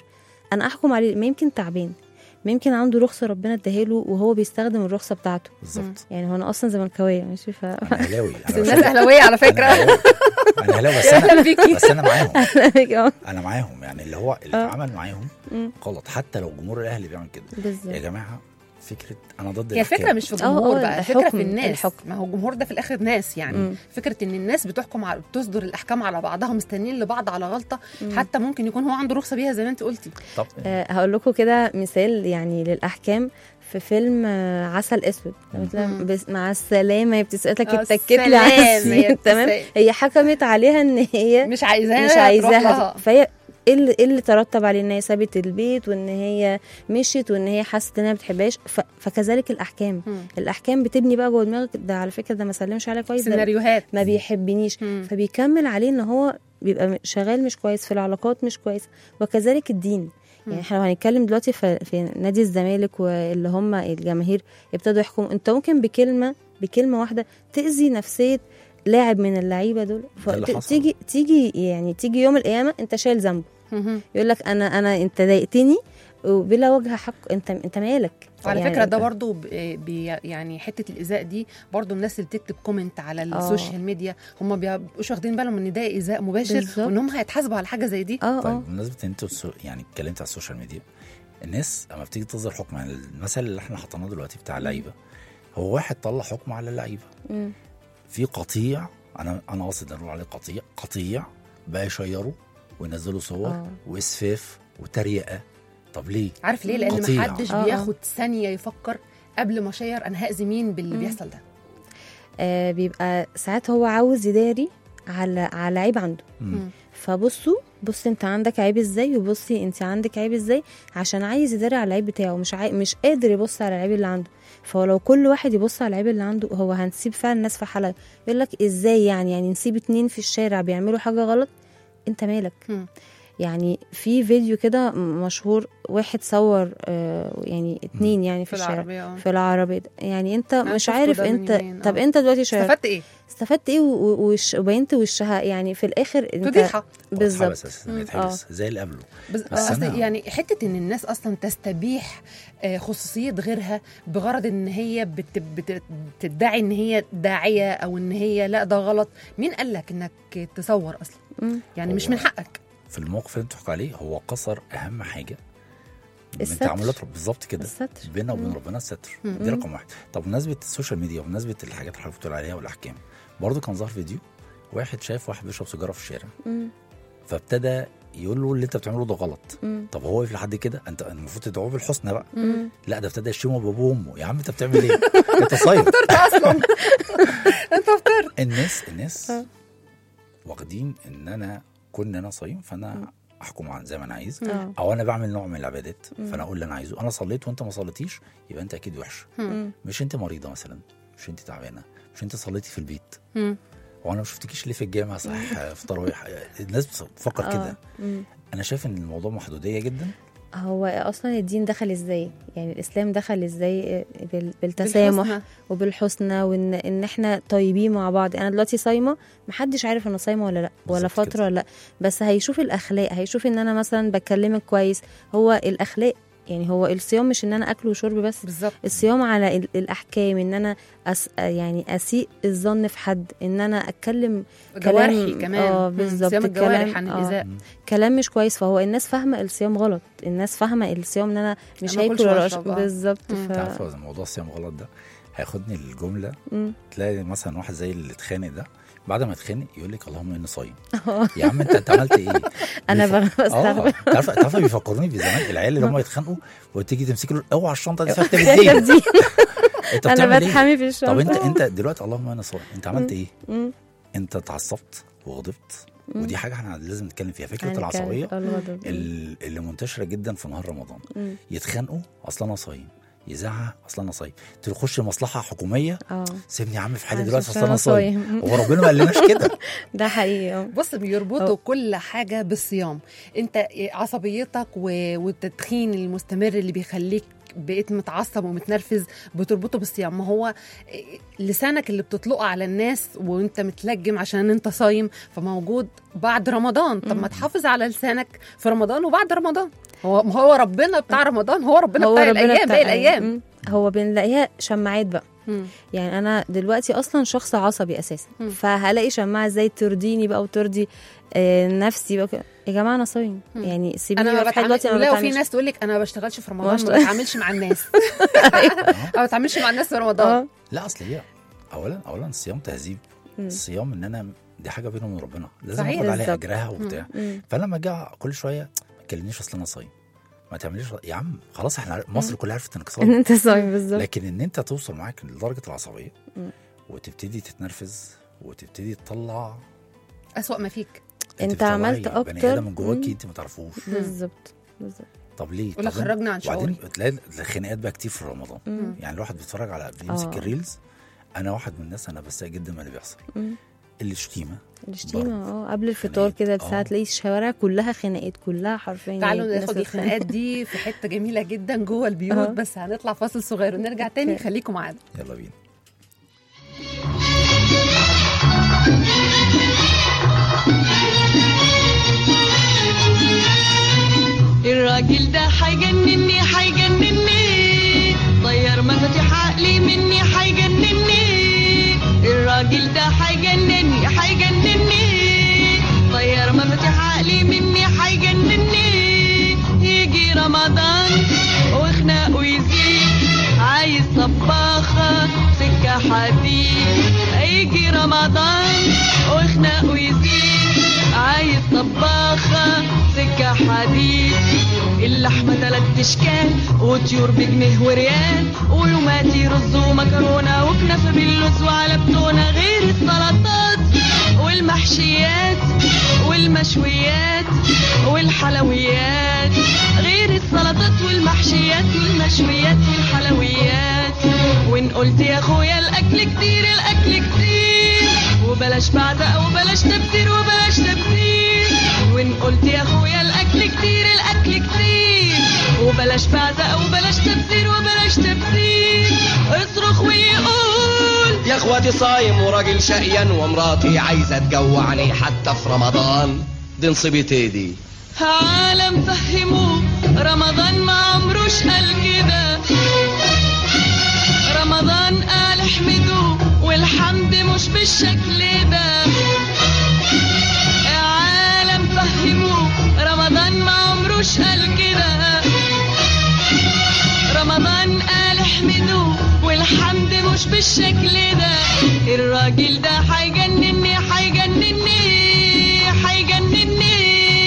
انا احكم عليه ما يمكن تعبان ما يمكن عنده رخصه ربنا اداها له وهو بيستخدم الرخصه بتاعته بالظبط يعني هو انا اصلا زملكاويه ماشي ف انا اهلاوي بس انا الناس بشوف- اهلاويه على فكره انا اهلاوي انا اهلاوي بس اهلا انا بيكي بس انا معاهم آه، انا معاهم يعني اللي هو اللي آه. اتعمل معاهم مم. غلط حتى لو جمهور الاهلي بيعمل كده يا بالظبط جماعه فكره انا ضد هي الفكره الأحكام. مش في آه، الجمهور آه، بقى الفكره الحكم، في الناس الحكم. ما هو الجمهور ده في الاخر ناس يعني مم. فكره ان الناس بتحكم على بتصدر الاحكام على بعضها مستنيين لبعض على غلطه حتى ممكن يكون هو عنده رخصه بيها زي ما انت قلتي طب آه، هقول لكم كده مثال يعني للاحكام في فيلم آه، عسل اسود لما تلاقي مم. بس مع السلامه هي بتسالك آه، اتكت لي على السلام، هي السين تمام بتسأل. هي حكمت عليها ان هي مش عايزاها مش تروح عايزاها لها. فهي ايه اللي, إيه اللي ترتب عليه ان هي سابت البيت وان هي مشيت وان هي حست انها ما بتحبهاش ف... فكذلك الاحكام مم. الاحكام بتبني بقى جوه دماغك ده على فكره ده ما سلمش عليا كويس ده سيناريوهات ما بيحبنيش مم. فبيكمل عليه ان هو بيبقى م- شغال مش كويس في العلاقات مش كويس وكذلك الدين يعني احنا لو هنتكلم دلوقتي في, في نادي الزمالك واللي هم الجماهير ابتدوا يحكموا انت ممكن بكلمه بكلمه واحده تاذي نفسيه لاعب من اللعيبه دول ده اللي فت- حصل. تيجي تيجي يعني تيجي يوم القيامه انت شايل ذنبه مهم. يقول لك انا انا انت ضايقتني وبلا وجه حق انت انت مالك وعلى يعني فكره ده أنت- برضو ب- بي يعني حته الايذاء دي برضو الناس اللي بتكتب كومنت على السوشيال ميديا هم بيبقوش واخدين بالهم ان ده ايذاء مباشر بالظبط. وان هم هيتحاسبوا على حاجه زي دي اه طيب اه بمناسبه ان انتوا السو- يعني اتكلمت على السوشيال ميديا الناس اما بتيجي تصدر حكم على المثل اللي احنا حطيناه دلوقتي بتاع اللعيبه هو واحد طلع حكم على اللعيبه مم. في قطيع انا انا قاصد اقول عليه قطيع قطيع بقى يشيروا وينزلوا صور آه. واسفاف وتريقه طب ليه؟ عارف ليه لان قطيع. محدش آه، آه. بياخد ثانيه يفكر قبل ما شير انا هاذي مين باللي مم. بيحصل ده آه بيبقى ساعات هو عاوز يداري على على عيب عنده مم. فبصوا بص انت عندك عيب ازاي وبصي انت عندك عيب ازاي عشان عايز يداري على العيب بتاعه مش عاي... مش قادر يبص على العيب اللي عنده فلو كل واحد يبص على العيب اللي عنده هو هنسيب فعلا الناس في حالها يقول لك ازاي يعني يعني نسيب اتنين في الشارع بيعملوا حاجه غلط انت مالك مم. يعني في فيديو كده مشهور واحد صور آه يعني اتنين يعني في, في الشارع العربيه اه في العربية يعني انت أنا مش شفته عارف ده من انت يومين، طب اه. انت دلوقتي شايف استفدت ايه؟ استفدت ايه و- و- وش- وبينت وشها يعني في الاخر انت فضيحه بالظبط بالظبط اساسا مم. يتحبس زي اللي قبله بس بس أصل أنا- يعني حته ان الناس اصلا تستبيح آه، خصوصيه غيرها بغرض ان هي بت بت بتدعي ان هي داعيه او ان هي لا ده غلط مين قال لك انك تصور اصلا مم. يعني مش هو- من حقك في الموقف اللي انت بتحكوا عليه هو كسر اهم حاجه من الستر. تعاملات رب- بالظبط كده الستر بيننا وبين مم. ربنا الستر مم. دي رقم واحد طب بمناسبه السوشيال ميديا وبمناسبه الحاجات اللي حضرتك بتقول عليها والاحكام برضه كان ظهر فيديو واحد شايف واحد بيشرب سيجاره في الشارع مم. فابتدى يقول له اللي انت بتعمله ده غلط مم. طب هو واقف لحد كده انت المفروض تدعوه بالحسنى بقى مم. لا ده ابتدى يشتمه بابوه وامه يا عم انت بتعمل ايه؟ انت صايم فطرت اصلا انت فطرت الناس الناس اه. واخدين ان انا كون انا صايم فانا احكم عن زي ما انا عايز اه. او انا بعمل نوع من العبادات فانا اقول اللي انا عايزه انا صليت وانت ما صليتيش يبقى انت اكيد وحش مم. مش انت مريضه مثلا مش انت تعبانه مش انت صليتي في البيت مم. وانا ما شفتكيش ليه في الجامع صحيح في تراويح الناس بتفكر اه. كده مم. انا شايف ان الموضوع محدوديه جدا هو اصلا الدين دخل ازاي يعني الاسلام دخل ازاي بال- بالتسامح بالحسنى. وبالحسنى وان ان احنا طيبين مع بعض انا دلوقتي صايمه محدش عارف انا صايمه ولا لا ولا بالظبط فتره كده. ولا لا بس هيشوف الاخلاق هيشوف ان انا مثلا بكلمك كويس هو الاخلاق يعني هو الصيام مش ان انا اكل وشرب بس بالظبط الصيام على ال- الاحكام ان انا أس يعني اسيء الظن في حد ان انا اتكلم جوارحي كلام- كمان اه مم. بالظبط، صيام الجوارح كلام- عن اه. الايذاء كلام مش كويس فهو الناس فاهمه الصيام غلط الناس فاهمه الصيام ان انا مش ما آكلش هاكل ولا وأشرب، أشرب. اه. بالظبط مم. ف... انت عارفه موضوع الصيام غلط ده هياخدني للجمله مم. تلاقي مثلا واحد زي اللي اتخانق ده بعد ما اتخانق يقول لك اللهم اني صايم يا عم انت انت عملت ايه؟ أنا بيف- بغ- اه بستغرب. تعرف تعرف بيفكروني بزمان العيال اللي هم يتخانقوا وتيجي تمسك له اوعى الشنطه دي فيها كتاب الدين دي انت انا بتعمل ايه؟ بتحامي في الشنطه طب انت انت دلوقتي اللهم انا صايم انت عملت ايه؟ مم. انت اتعصبت وغضبت ودي حاجه احنا لازم نتكلم فيها فكره هنتكلم العصبيه في الغضب. ال- اللي منتشره جدا في نهار رمضان مم. يتخانقوا اصلا انا صايم يزعق اصلا انا صايم تخش مصلحه حكوميه اه سيبني يا عم في حالي عشان دلوقتي اصلا انا أنا صايم صايم. هو ربنا ما قالناش كده ده حقيقي اه بص بيربطوا أو. كل حاجه بالصيام انت عصبيتك و- والتدخين المستمر اللي بيخليك بقيت متعصب ومتنرفز بتربطه بالصيام ما هو لسانك اللي بتطلقه على الناس وانت متلجم عشان انت صايم فموجود بعد رمضان طب ما تحافظ على لسانك في رمضان وبعد رمضان هو ما هو ربنا بتاع رمضان هو ربنا هو بتاع ربنا الايام بتاع باقي الايام مم. هو بنلاقيها شماعات بقى مم. يعني انا دلوقتي اصلا شخص عصبي اساسا مم. فهلاقي شماعه ازاي ترضيني بقى وترضي آه نفسي بقى كده. يا جماعه انا صايم مم. يعني سيبيني انا ما بقى في حاجة بتعامل دلوقتي انا ما لا وفي بتعاملش. ناس تقول لك انا ما بشتغلش في رمضان ما ما بتعاملش مع الناس ما بتعاملش مع الناس في رمضان اه لا اصل هي اولا اولا الصيام تهذيب مم. الصيام ان انا دي حاجه بيني وبين ربنا لازم صحيح. اخد عليها بالظبط. اجرها وبتاع مم. فانا لما اجي كل شويه ما تكلمنيش اصل انا صايم ما تعمليش يا عم خلاص احنا عارف- مصر كلها عرفت انك ان صايم انت صايم بالظبط لكن ان انت توصل معاك لدرجه العصبيه مم. وتبتدي تتنرفز وتبتدي تطلع اسوأ ما فيك انت بتطلعي عملت بني أكتر. ادم من جواكي مم. انت ما تعرفوش بالظبط بالظبط طب ليه؟ ولا طب خرجنا عن وبعدين شعوري. تلاقي الخناقات بقى كتير في رمضان مم. يعني الواحد بيتفرج على بيمسك آه. الريلز انا واحد من الناس انا بستاء جدا من اللي بيحصل مم. الشتيمه الشتيمه ضرب. اه قبل الفطار كده خناقات. بساعه آه. تلاقي الشوارع كلها خناقات كلها حرفيا تعالوا يعني ناخد الناس الخناقات دي في حته جميله جدا جوه البيوت أه. بس هنطلع فاصل صغير ونرجع تاني أوكي. خليكم معانا يلا بينا الراجل ده حيجنني حيجنني طير مفاتيح عقلي مني حيجنني الراجل ده حيجنني حيجنني طير مفاتيح عقلي مني حيجنني يجي رمضان وخناقه يزيد عايز طباخة سكة حديد يجي رمضان وخناقه يزيد عايز طباخة سكة حديد اللحمة تلات اشكال وطيور بجنيه وريال ولوماتي رز ومكرونة وكنافة باللوز وعلى بتونة غير السلطات والمحشيات والمشويات والحلويات غير السلطات والمحشيات والمشويات والحلويات وان قلت يا اخويا الاكل كتير الاكل كتير وبلاش بعزق وبلاش تبذير وبلاش تبذير وان قلت يا اخويا الاكل كتير الاكل كتير وبلاش بعزق وبلاش تبذير وبلاش تبذير اصرخ ويقول يا اخواتي صايم وراجل شقيان ومراتي عايزه تجوعني حتى في رمضان دي نصيبتي دي عالم فهموه رمضان ما عمروش قال كده رمضان قال احمدوه والحمد مش بالشكل ده عالم فهموه رمضان ما عمروش قال كده رمضان قال احمدوه والحمد مش بالشكل ده الراجل ده حيجنني حيجنني حيجنني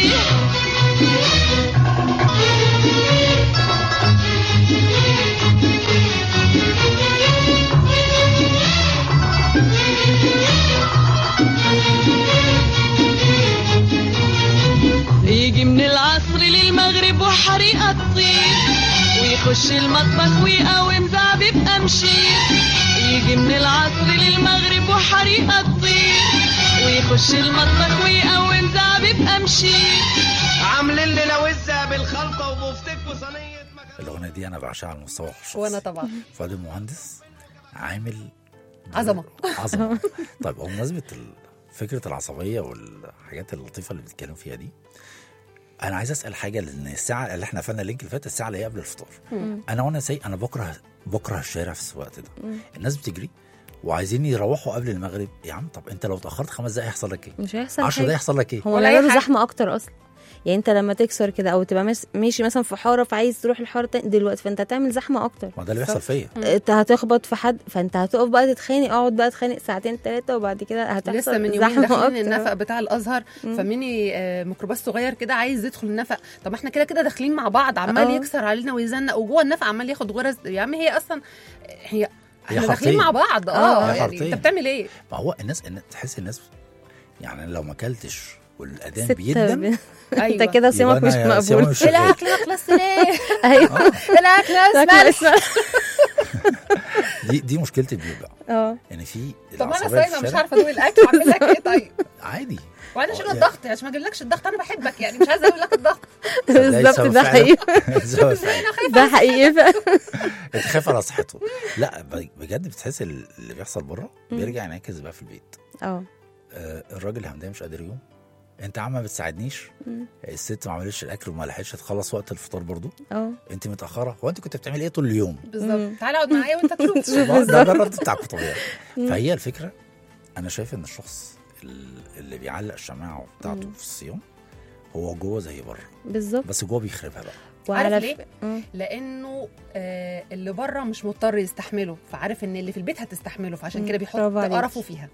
يجي من العصر للمغرب وحريقة تطير ويخش المطبخ ويقاوم زعبيب أمشير يجي من العصر للمغرب وحريقة تطير ويخش المطبخ ويقاوم زعبيب أمشير عاملين لنا وزه بالخلطه وبفتك وصينيه مكرونه الاغنيه دي انا بعشقها على المستوى الشخصي وانا طبعا فؤاد المهندس عامل عظمة. عظمه طيب هو بمناسبه ال- فكره العصبيه والحاجات اللطيفه اللي بنتكلم فيها دي انا عايز اسال حاجه لان الساعه اللي احنا قفلنا اللينك اللي فات الساعه اللي هي قبل الفطار انا وانا سايق انا بكره بكره الشارع في الوقت ده الناس بتجري وعايزين يروحوا قبل المغرب يا عم طب انت لو اتاخرت خمس دقايق هيحصل لك ايه؟ مش هيحصل 10 دقايق حاجه يحصل لك ايه؟ هو ولا أي مجاله حاجة. زحمه اكتر اصلا يعني انت لما تكسر كده او تبقى ماس- ماشي مثلا في حاره فعايز تروح الحاره تاني دلوقتي فانت هتعمل زحمه اكتر ما ده اللي بيحصل فيا انت هتخبط في حد فانت هتقف بقى تتخانق اقعد بقى تتخانق ساعتين ثلاثه وبعد كده هتحصل لسه من يومين زحمه داخلين اكتر النفق بتاع الازهر فميني آه، ميكروباص صغير كده عايز يدخل النفق طب احنا كده كده داخلين مع بعض عمال اه. يكسر علينا ويزنق وجوه النفق عمال ياخد غرز يا عم هي اصلا هي احنا حارتين. داخلين مع بعض اه، اه هي يعني حارتين. انت بتعمل ايه؟ ما هو الناس الناس- تحس الناس يعني لو ما اكلتش والاذان ستة بيدن ب- ايوه انت كده صيامك يبقى مش أنا صيامي مقبول مش شغال. الاكل ما خلص ليه؟ ايوه الاكل لا، اسمع دي دي مشكله البيوت بقى اه يعني في طب ما انا العصبية في صايمه مش الشارع عارفه ادوق الاكل اعمل لك ايه طيب؟ عادي وبعدين شيل اه، الضغط عشان ما اجيبلكش الضغط انا بحبك يعني مش عايزه اقول لك الضغط بالظبط ده حقيقي سبب فعلا ده حقيقي فعلا انت خايف على صحته لا ب- بجد بتحس ال- اللي بيحصل بره بيرجع ينعكس بقى في البيت اه آه، الراجل همدان مش قادر يقوم انت عم ما بتساعدنيش الست ما عملتش الاكل وما لحقتش تخلص وقت الفطار برضو اه انت متاخره هو انت كنت بتعملي ايه طول اليوم بالظبط تعالى اقعد معايا وانت تشوف ده ده الرد بتاعك طبيعي فهي الفكره انا شايف ان الشخص ال- اللي بيعلق الشماعه بتاعته في الصيام هو جوه زي بره بالظبط بس جوه بيخربها بقى وعلى عارف ف- ليه؟ مم. لانه آه اللي بره مش مضطر يستحمله فعارف ان اللي في البيت هتستحمله فعشان مم. كده بيحط برافو عليك. قرفه فيها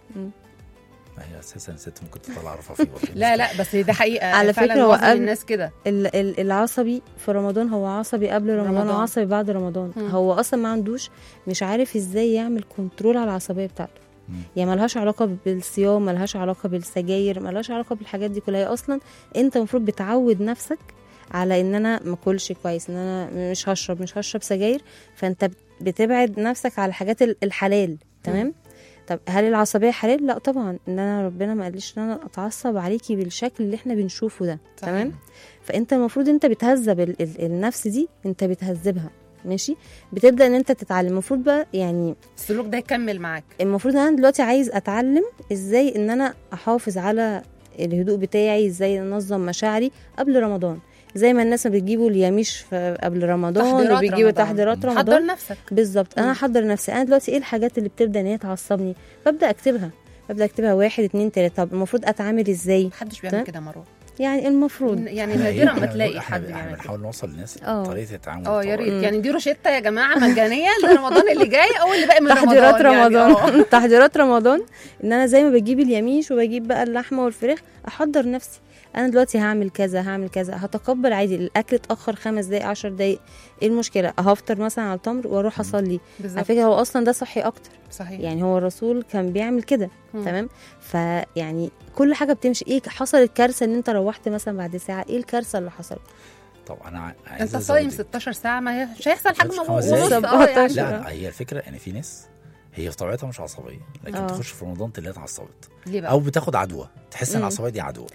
ما هي اساسا الست ممكن تطلع عرفها فيه برضه لا لا بس ده حقيقه على فعلا فكرة هو معظم قبل- الناس كده ال- ال- العصبي في رمضان هو عصبي قبل رمضان, رمضان. وعصبي بعد رمضان مم. هو اصلا ما عندوش مش عارف ازاي يعمل كنترول على العصبيه بتاعته مم. يعني ملهاش علاقه بالصيام ملهاش علاقه بالسجاير ملهاش علاقه بالحاجات دي كلها هي اصلا انت المفروض بتعود نفسك على ان انا ما اكلش كويس ان انا مش هشرب مش هشرب سجاير فانت بتبعد نفسك على الحاجات ال- الحلال تمام طب هل العصبيه حلال لا طبعا ان انا ربنا ما قاليش ان انا اتعصب عليكي بالشكل اللي احنا بنشوفه ده صحيح. تمام فانت المفروض انت بتهذب ال- ال- النفس دي انت بتهذبها ماشي بتبدا ان انت تتعلم المفروض بقى يعني السلوك ده يكمل معاك المفروض ان انا دلوقتي عايز اتعلم ازاي ان انا احافظ على الهدوء بتاعي ازاي انظم مشاعري قبل رمضان زي ما الناس ما بتجيبوا اليميش في- قبل رمضان تحضيرات وبيجيبوا رمضان. تحضيرات حضر رمضان نفسك بالظبط انا مم. احضر نفسي انا دلوقتي ايه الحاجات اللي بتبدا ان هي تعصبني ببدا اكتبها ببدا اكتبها واحد اتنين تلاته طب المفروض اتعامل ازاي محدش بيعمل تمام. كده مروه يعني المفروض يعني إحنا نادرا إيه؟ ما إحنا تلاقي بنقول- حد احنا بيعمل كده بنحاول نوصل للناس اه. طريقه التعامل اه يا الطبيعي. ريت يعني دي روشته يا جماعه مجانيه لرمضان اللي جاي او اللي باقي من تحضيرات رمضان يعني. رمضان اه. تحضيرات رمضان ان انا زي ما بجيب اليميش وبجيب بقى اللحمه والفراخ احضر نفسي انا دلوقتي هعمل كذا هعمل كذا هتقبل عادي الاكل اتاخر خمس دقايق عشر دقايق ايه المشكله هفطر مثلا على التمر واروح اصلي على بالظبط فكره هو اصلا ده صحي اكتر صحيح يعني هو الرسول كان بيعمل كده مم. تمام فيعني كل حاجه بتمشي ايه حصلت كارثه ان انت روحت مثلا بعد ساعه ايه الكارثه اللي حصلت طب انا ع- عايز انت أزود صايم لك. 16 ساعه ما هي مش هيحصل حاجه خمس ونص دقايق. اه يعني لا هي الفكره ان في ناس هي في طبيعتها مش عصبيه لكن اه. تخش في رمضان تلاقيها اتعصبت ليه بقى او بتاخد عدوى تحس ان مم. العصبيه دي عدوى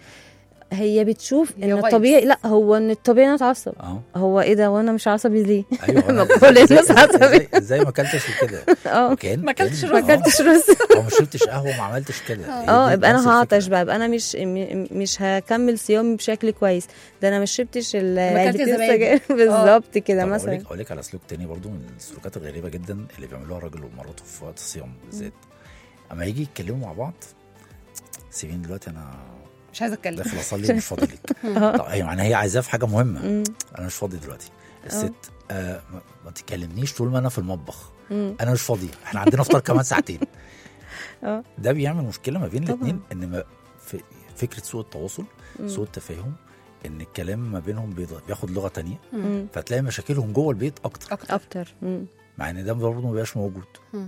هي بتشوف هي ان vibes. الطبيعي لا هو ان الطبيعي انا اتعصب اه هو ايه ده وانا مش عصبي ليه ايوه ما أنا- كل زي- الناس زي- عصبية. زي- زي ما اكلتش كده اه كان ما أكلتش كان- رز. ما اكلتش رز او ما شربتش قهوه وما عملتش كده هي اه دي يبقى نفس انا هعطش الفكرة. بقى يبقى انا مش م- مش هكمل صيامي بشكل كويس ده انا ما شربتش ال- ما أكلتش علبتين زبادي. سجاير بالظبط كده طب اقول مثلا لك اقول لك على سلوك تاني برضو من السلوكات الغريبه جدا اللي بيعملوها الراجل ومراته في وقت الصيام بالذات اما يجي يتكلموا مع بعض سيبيني دلوقتي انا مش عايزه اتكلم داخل اصلي ومش فاضي ليك طب ايوه يعني هي عايزاه في حاجه مهمه مم. انا مش فاضي دلوقتي الست آه ما- ما تكلمنيش طول ما انا في المطبخ مم. انا مش فاضي احنا عندنا فطار كمان ساعتين اه ده بيعمل مشكله ما بين طبعاً. الاثنين ان ما في فكره سوء التواصل سوء التفاهم ان الكلام ما بينهم بيض- بياخد لغه تانية مم. فتلاقي مشاكلهم جوه البيت اكتر اكتر اكتر مم. مع ان ده برضه ما بيبقاش موجود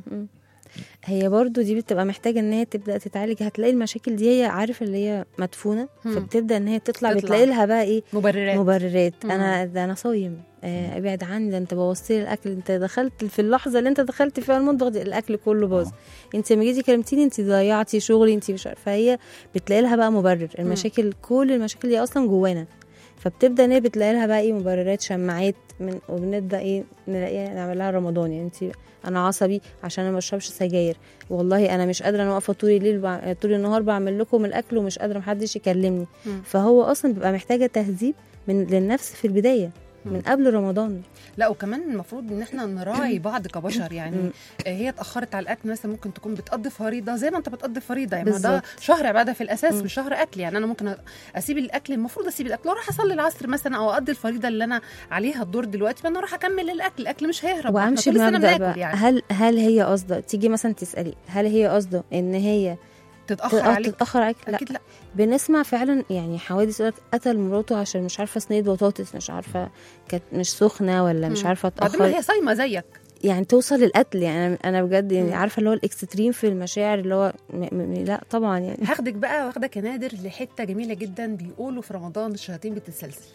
هي برضو دي بتبقى محتاجه ان هي تبدا تتعالج هتلاقي المشاكل دي هي عارف اللي هي مدفونه مم. فبتبدا ان هي تطلع, تطلع. بتلاقي لها بقى ايه مبررات مبررات مم. انا ده انا صايم آه ابعد عني ده انت بوظت لي الاكل انت دخلت في اللحظه اللي انت دخلت فيها المطبخ دي الاكل كله باظ آه. انت لما جيتي كلمتيني انت ضيعتي شغلي انت مش عارفه هي بتلاقي لها بقى مبرر المشاكل كل المشاكل دي اصلا جوانا فبتبدا ان هي بتلاقي لها بقى ايه مبررات شماعات من وبنبدا ايه نلاقيها نعمل لها رمضان يعني انت انا عصبي عشان انا ما بشربش سجاير والله انا مش قادره انا واقفه طول الليل بع... طول النهار بعمل لكم الاكل ومش قادره محدش يكلمني مم. فهو اصلا بيبقى محتاجه تهذيب من للنفس في البدايه من قبل رمضان لا وكمان المفروض ان احنا نراعي بعض كبشر يعني مم. آه، هي اتاخرت على الاكل مثلا ممكن تكون بتقضي فريضه زي ما انت بتقضي فريضه يعني ما ده بالظبط. شهر عباده في الاساس مم. مش شهر اكل يعني انا ممكن اسيب الاكل المفروض اسيب الاكل واروح اصلي العصر مثلا او اقضي الفريضه اللي انا عليها الدور دلوقتي فانا اروح اكمل الاكل الاكل مش هيهرب إحنا وامشي طول السنة بمبدا بناكل بقى يعني هل هل هي قصده تيجي مثلا تسالي هل هي قصده ان هي تتاخر تتأ- عليك تتاخر عليك لا اكيد لا بنسمع فعلا يعني حوادث يقول لك قتل مراته عشان مش عارفه صينيه بطاطس مش عارفه كانت مش سخنه ولا مش مم. عارفه بعدين ما اتاخر هي صايمه زيك يعني توصل للقتل يعني أنا- انا بجد يعني مم. عارفه اللي هو الاكستريم في المشاعر اللي هو م م لا طبعا يعني هاخدك بقى واخدك يا نادر لحته جميله جدا بيقولوا في رمضان الشياطين بتتسلسل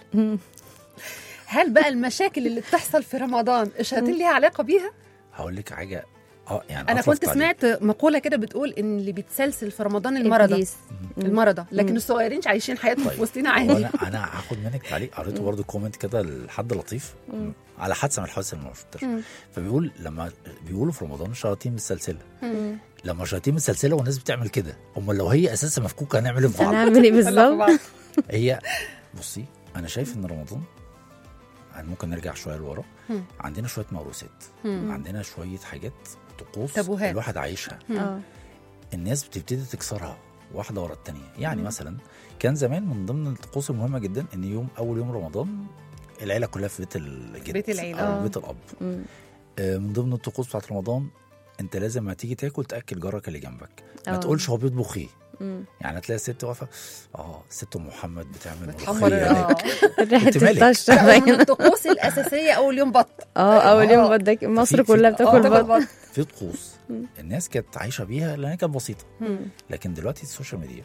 هل بقى المشاكل اللي بتحصل في رمضان الشياطين ليها علاقه بيها هقول لك حاجه اه يعني انا أطلق كنت تعليق. سمعت مقوله كده بتقول ان اللي بيتسلسل في رمضان المرضى إبليس. المرضى لكن مم. الصغيرين عايشين حياتهم طيب. في وسطنا هو عادي انا انا هاخد منك تعليق قريته برضه كومنت كده لحد لطيف على حادثه من الحوادث المنتشره مم. فبيقول لما بيقولوا في رمضان شياطين بالسلسله لما شياطين بالسلسله والناس بتعمل كده امال لو هي اساسا مفكوكه هنعمل ايه في بعض هنعمل ايه بالظبط هي بصي انا شايف ان رمضان يعني ممكن نرجع شويه لورا مم. عندنا شويه موروثات مم. عندنا شويه حاجات طقوس تابوهات. الواحد عايشها اه الناس بتبتدي تكسرها واحده ورا الثانيه يعني مثلا كان زمان من ضمن الطقوس المهمه جدا ان يوم اول يوم رمضان العيله كلها في بيت الجد بيت العيلة. او آه. بيت الاب مم. آه، من ضمن الطقوس بتاعت رمضان انت لازم ما تيجي تاكل تاكل جارك اللي جنبك ما آه. تقولش هو بيطبخ ايه مم. يعني تلاقي الست واقفه اه ست ام محمد بتعمل بتحمر ملوخيه اه ريحه أنت مالك؟ الطشه لا، ومن باينة. الطقوس الاساسيه اول يوم بط اه اول آه. يوم بدك مصر في- كلها في- بتاكل تاكل بط بط في طقوس الناس كانت عايشه بيها لان كانت بسيطه مم. لكن دلوقتي السوشيال ميديا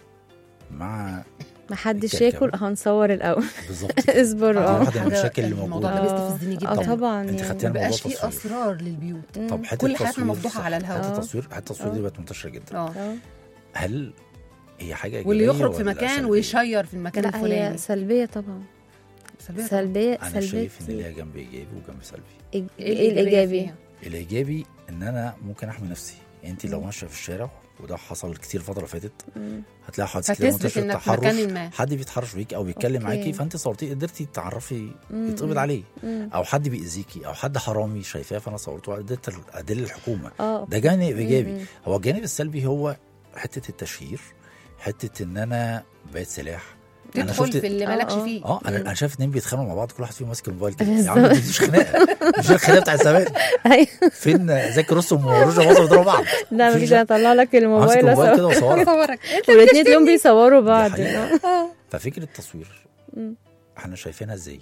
مع ما حدش الكركبة. ياكل هنصور الاول بالظبط كده. اصبروا دي اه واحده من حاجة- المشاكل اللي الموضوع موجوده ده آه. بيستفزني جدا اه طبعا انت يعني خدتيها ما الموضوع بقاش فيه تصوير اسرار للبيوت مم. طب حته كل حياتنا التصوير مفضوحة صح. على الهوا. حته آه. التصوير حته التصوير دي آه. بقت منتشره جدا اه آه. هل هي حاجه واللي إيجابية يخرج في ولا مكان سلبية؟ ويشير في المكان لا هي الفلاني سلبية طبعا سلبية سلبية انا سلبية شايف ان كتير. ليها جنب ايجابي وجنب سلبي إيج- إيه ايه الايجابي فيها؟ الايجابي ان انا ممكن احمي نفسي انت لو مم. ماشيه في الشارع وده حصل كتير فتره فاتت مم. هتلاقي حوادث كتير هتثبت منتشره إنك في تحرش مكان ما. حد بيتحرش بيك او بيتكلم أوكي. معاكي فانت صورتيه قدرتي تعرفي مم. يتقبض عليه مم. او حد بيأذيكي او حد حرامي شايفاه فانا صورته واديت ادله الحكومه اه ده جانب ايجابي مم. هو الجانب السلبي هو حته التشهير حته ان انا بقيت سلاح انا تدخل شفت في اللي آه، مالكش آه. فيه اه انا مم. انا شايف اتنين بيتخانقوا مع بعض كل واحد فيهم ماسك الموبايل كده بالظبط. يا عم دي مش خناقه مش الخناقه بتاع زمان ايوه فين زكي رستم وروجا باظ بيضربوا بعض لا مفيش مفيش ده. انا اطلع لك ماسك الموبايل الموبايل أصور. كده وصورك صورك والاتنين تلاقيهم بيصوروا بعض حقيقة. آه. ففكره التصوير مم. احنا شايفينها ازاي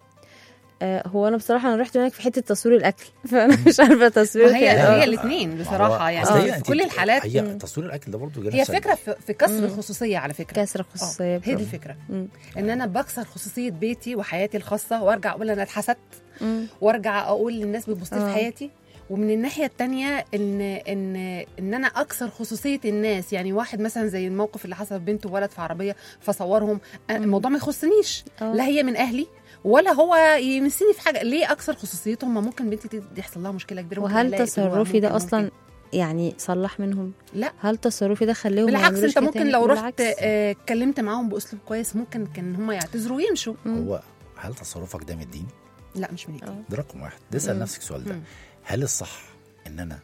آه، هو انا بصراحه انا رحت هناك في حته تصوير الاكل فانا مش عارفه تصوير ما هي كان- هي آه. الاثنين ما بصراحه هو- يعني أصل هي في أنت- كل الحالات هي مم. تصوير الاكل ده برضه جانب هي سلبي. فكره في في كسر مم. الخصوصيه على فكره كسر آه، خصوصيه هي دي برافو. الفكره مم. ان انا بكسر خصوصيه بيتي وحياتي الخاصه وارجع اقول انا اتحسدت مم. وارجع اقول للناس بتبص لي في آه. حياتي ومن الناحيه التانية ان ان ان انا اكسر خصوصيه الناس يعني واحد مثلا زي الموقف اللي حصل بنت وولد في عربيه فصورهم أنا مم. الموضوع ما يخصنيش آه. لا هي من اهلي ولا هو يمسني في حاجه ليه اكسر خصوصيتهم ما ممكن بنتي تد- يحصل لها مشكله كبيره ممكن وهل ألاقي تصرفي ده ممكن- اصلا ممكن. يعني صلح منهم لا هل تصرفي ده خليهم ما بالعكس يعملوش انت كده ممكن تاني؟ لو رحت بالعكس. آه، اتكلمت معاهم باسلوب كويس ممكن كان هم يعتذروا ويمشوا مم. هو هل تصرفك ده من الدين؟ لا مش من الدين ده رقم واحد ده اسال مم. نفسك السؤال ده مم. هل الصح ان انا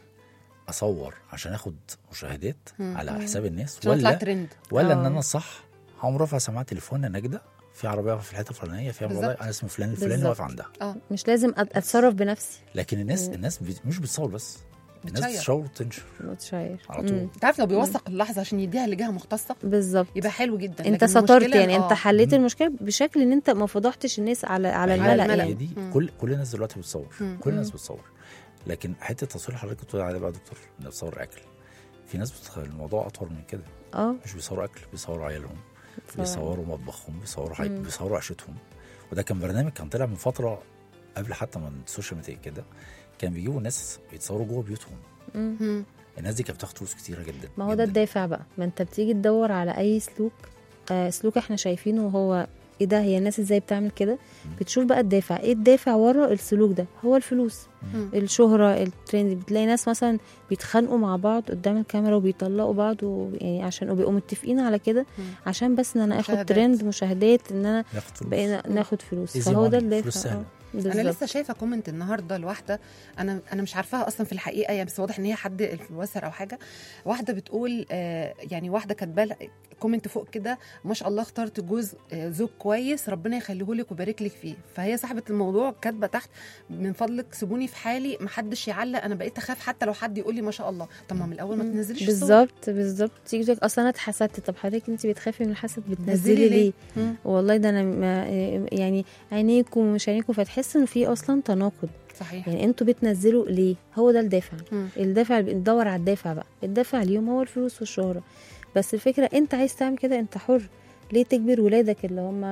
اصور عشان اخد مشاهدات مم. على حساب الناس عشان اطلع ولا ترند ولا ان آه. انا الصح هقوم رافع سماعه تليفون نجده في عربيه في الحته الفلانيه فيها والله بالظبط. انا اسمي فلان الفلاني بالظبط. واقف عندها اه مش لازم أت- اتصرف بنفسي لكن الناس مم. الناس بي- مش بتصور بس الناس بتشير. بتصور وتنشر متشاير على طول. مم. انت عارف لو بيوثق اللحظه عشان يديها لجهه مختصه بالظبط يبقى حلو جدا انت لكن سترت المشكلة يعني إن- انت آه، حليت مم. المشكله بشكل ان انت ما فضحتش الناس على على هي- الملأ الملأ. هي يعني دي مم. كل كل الناس دلوقتي بتصور مم. كل الناس مم. بتصور لكن حته التصوير اللي حضرتك بتقول عليها بقى يا دكتور انها بتصور اكل في ناس بتخ... الموضوع اطول من كده اه مش بيصوروا اكل بيصوروا عيالهم بيصوروا بيصوروا مطبخهم بيصوروا حي... مم. بيصوروا عيشتهم وده كان برنامج كان طلع من فتره قبل حتى ما السوشيال ميديا كده كان بيجيبوا ناس بيتصوروا جوه بيوتهم مم. مم. الناس دي كانت بتاخد فلوس كتيره جدا ما هو ده جداً. الدافع بقى ما انت بتيجي تدور على اي سلوك آه سلوك احنا شايفينه وهو ايه ده هي الناس ازاي بتعمل كده بتشوف بقى الدافع ايه الدافع ورا السلوك ده هو الفلوس مم. الشهرة الترند بتلاقي ناس مثلا بيتخانقوا مع بعض قدام الكاميرا وبيطلقوا بعض و... يعني عشان وبيبقوا متفقين على كده مم. عشان بس ان انا اخد مشاهدات. ترند مشاهدات ان انا ناخد فلوس بقينا ناخد فلوس Easy فهو ده money، الدافع فلوس سهلة. آه، انا بالظبط لسه شايفه كومنت النهارده لواحده انا انا مش عارفاها اصلا في الحقيقه يعني بس واضح ان هي حد انفلونسر او حاجه واحده بتقول آه يعني واحده كاتبه كومنت فوق كده ما شاء الله اخترت جوز آه زوج كويس ربنا يخليه لك ويبارك لك فيه فهي صاحبه الموضوع كاتبه تحت من فضلك سيبوني في حالي ما حدش يعلق انا بقيت اخاف حتى لو حد يقول لي ما شاء الله طب ما من الاول ما تنزليش الصور. بالظبط بالظبط تيجي تقولك اصل انا اتحسدت طب حضرتك انت بتخافي من الحسد نزلي بتنزلي ليه؟ ليه مم. والله ده انا ما يعني عينيكم ومش عينيكم فتحس ان في اصلا تناقض صحيح يعني انتوا بتنزلوا ليه هو ده الدافع مم. الدافع بندور على الدافع بقى الدافع اليوم هو الفلوس والشهرة بس الفكرة انت عايز تعمل كده انت حر ليه تجبر ولادك اللي هم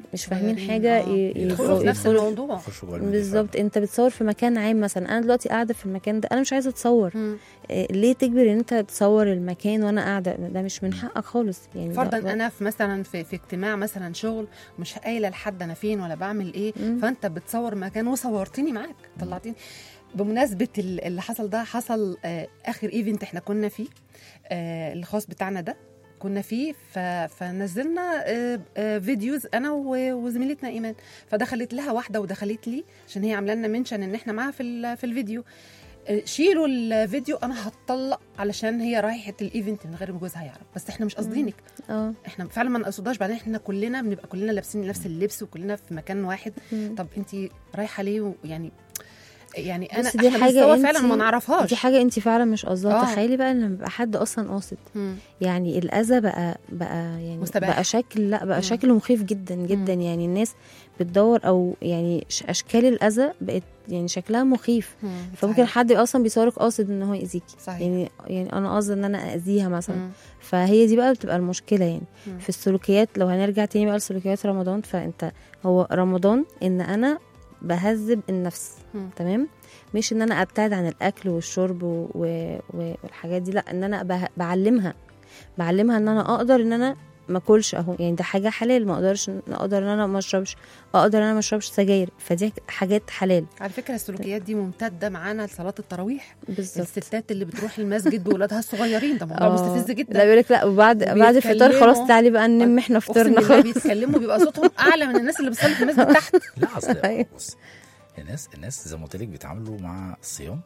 مش فاهمين صغيرين، حاجه آه. ي- يدخلوا في نفس يدخلوا- الموضوع خشوا جوه الميديا بالظبط فعلا. انت بتصور في مكان عام مثلا انا دلوقتي قاعده في المكان ده انا مش عايزه اتصور مم. إيه، ليه تجبر ان انت تصور المكان وانا قاعده ده مش من حقك خالص يعني ده- فرضا ده- انا في مثلا في, في اجتماع مثلا شغل مش قايله لحد انا فين ولا بعمل ايه مم. فانت بتصور مكان وصورتني معاك طلعتني بمناسبه ال- اللي حصل ده حصل آه اخر ايفنت احنا كنا فيه آه الخاص بتاعنا ده كنا فيه ف... فنزلنا آه آه فيديوز انا و- وزميلتنا ايمان فدخلت لها واحده ودخلت لي عشان هي عامله لنا منشن ان احنا معاها في ال- في الفيديو آه، شيلوا الفيديو انا هتطلق علشان هي رايحه الايفنت من غير ما جوزها يعرف بس احنا مش قاصدينك اه احنا فعلا ما نقصدهاش بعدين احنا كلنا بنبقى كلنا لابسين نفس اللبس وكلنا في مكان واحد مم. طب انت رايحه ليه يعني يعني انا بس دي احنا حاجة بنتصور انت- فعلا ما نعرفهاش دي حاجه انت فعلا مش قصدها آه. تخيلي بقى لما يبقى حد اصلا قاصد مم. يعني الاذى بقى بقى يعني مستباح. بقى شكل لا بقى مم. شكل مخيف جدا جدا مم. يعني الناس بتدور او يعني ش- اشكال الاذى بقت يعني شكلها مخيف مم. فممكن صحيح. حد اصلا بيصورك قاصد ان هو يأذيكي صحيح. يعني يعني انا قصدي ان انا اذيها مثلا مم. فهي دي بقى بتبقى المشكله يعني مم. في السلوكيات لو هنرجع تاني بقى لسلوكيات رمضان فانت هو رمضان ان انا بهذب النفس مم. تمام مش ان انا ابتعد عن الاكل والشرب و... و... والحاجات دي لا ان انا به... بعلمها بعلمها ان انا اقدر ان انا ما اكلش اهو يعني ده حاجه حلال ما اقدرش اقدر ان انا ما اشربش اقدر ان انا ما اشربش سجاير فدي حاجات حلال على فكره السلوكيات دي ممتده معانا لصلاه التراويح بالظبط الستات اللي بتروح المسجد باولادها الصغيرين ده موضوع آه. مستفز لا جدا بيقول لك لا وبعد بعد الفطار وبيتكلموا. خلاص تعالي بقى ننم احنا اقسم فطرنا بالله خلاص بيتكلموا بيبقى صوتهم اعلى من الناس اللي بتصلي في المسجد تحت لا اصل أيوة. بص الناس الناس زي ما قلت لك بيتعاملوا مع الصيام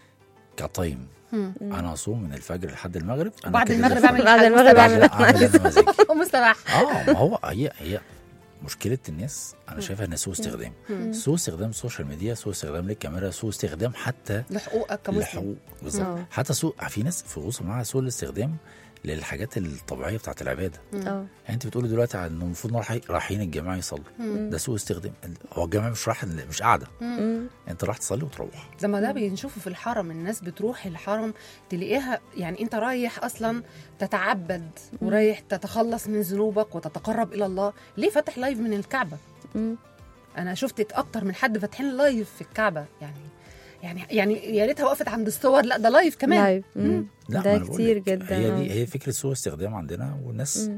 كتايم مم. انا اصوم من الفجر لحد المغرب انا بعد كده المغرب زي الفل. اعمل بعد حاجة المغرب مستباح. أعمل- اعمل اللي أنا مزاجي مستباح اه ما هو هي هي مشكله الناس انا شايفها ان سوء استخدام مم. سوء استخدام السوشيال ميديا سوء استخدام للكاميرا سوء استخدام حتى لحقوقك كمسلم الحقوق بالظبط آه. حتى سوء في ناس في وصل معاها سوء الاستخدام للحاجات الطبيعيه بتاعت العباده اه يعني انت بتقولي دلوقتي على انه المفروض رايحين رايحين الجامع يصلوا ده سوء استخدام هو الجامع مش رايح مش قاعده مم. انت رايح تصلي وتروح زي ما ده بنشوفه في الحرم الناس بتروح الحرم تلاقيها يعني انت رايح اصلا تتعبد ورايح تتخلص من ذنوبك وتتقرب الى الله ليه فاتح لايف من الكعبه مم. انا شفت اكتر من حد فاتحين لايف في الكعبه يعني يعني يعني يا ريتها وقفت عند الصور لا ده لايف كمان لايف مم. لا ما ده أنا بقول كتير لك، جدا هي آه. دي هي فكره سوء استخدام عندنا والناس مم.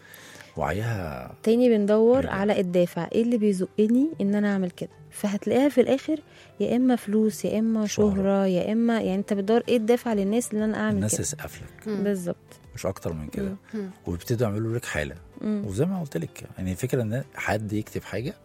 وعيها تاني بندور لا. على الدافع ايه اللي بيزقني ان انا اعمل كده فهتلاقيها في الاخر يا اما فلوس يا اما شهرة. شهرة يا اما يعني انت بتدور ايه الدافع للناس اللي انا اعمل الناس كده تسقف لك بالظبط مش اكتر من كده مم. وبيبتدوا يعملوا لك حاله مم. وزي ما قلت لك يعني الفكره ان حد يكتب حاجه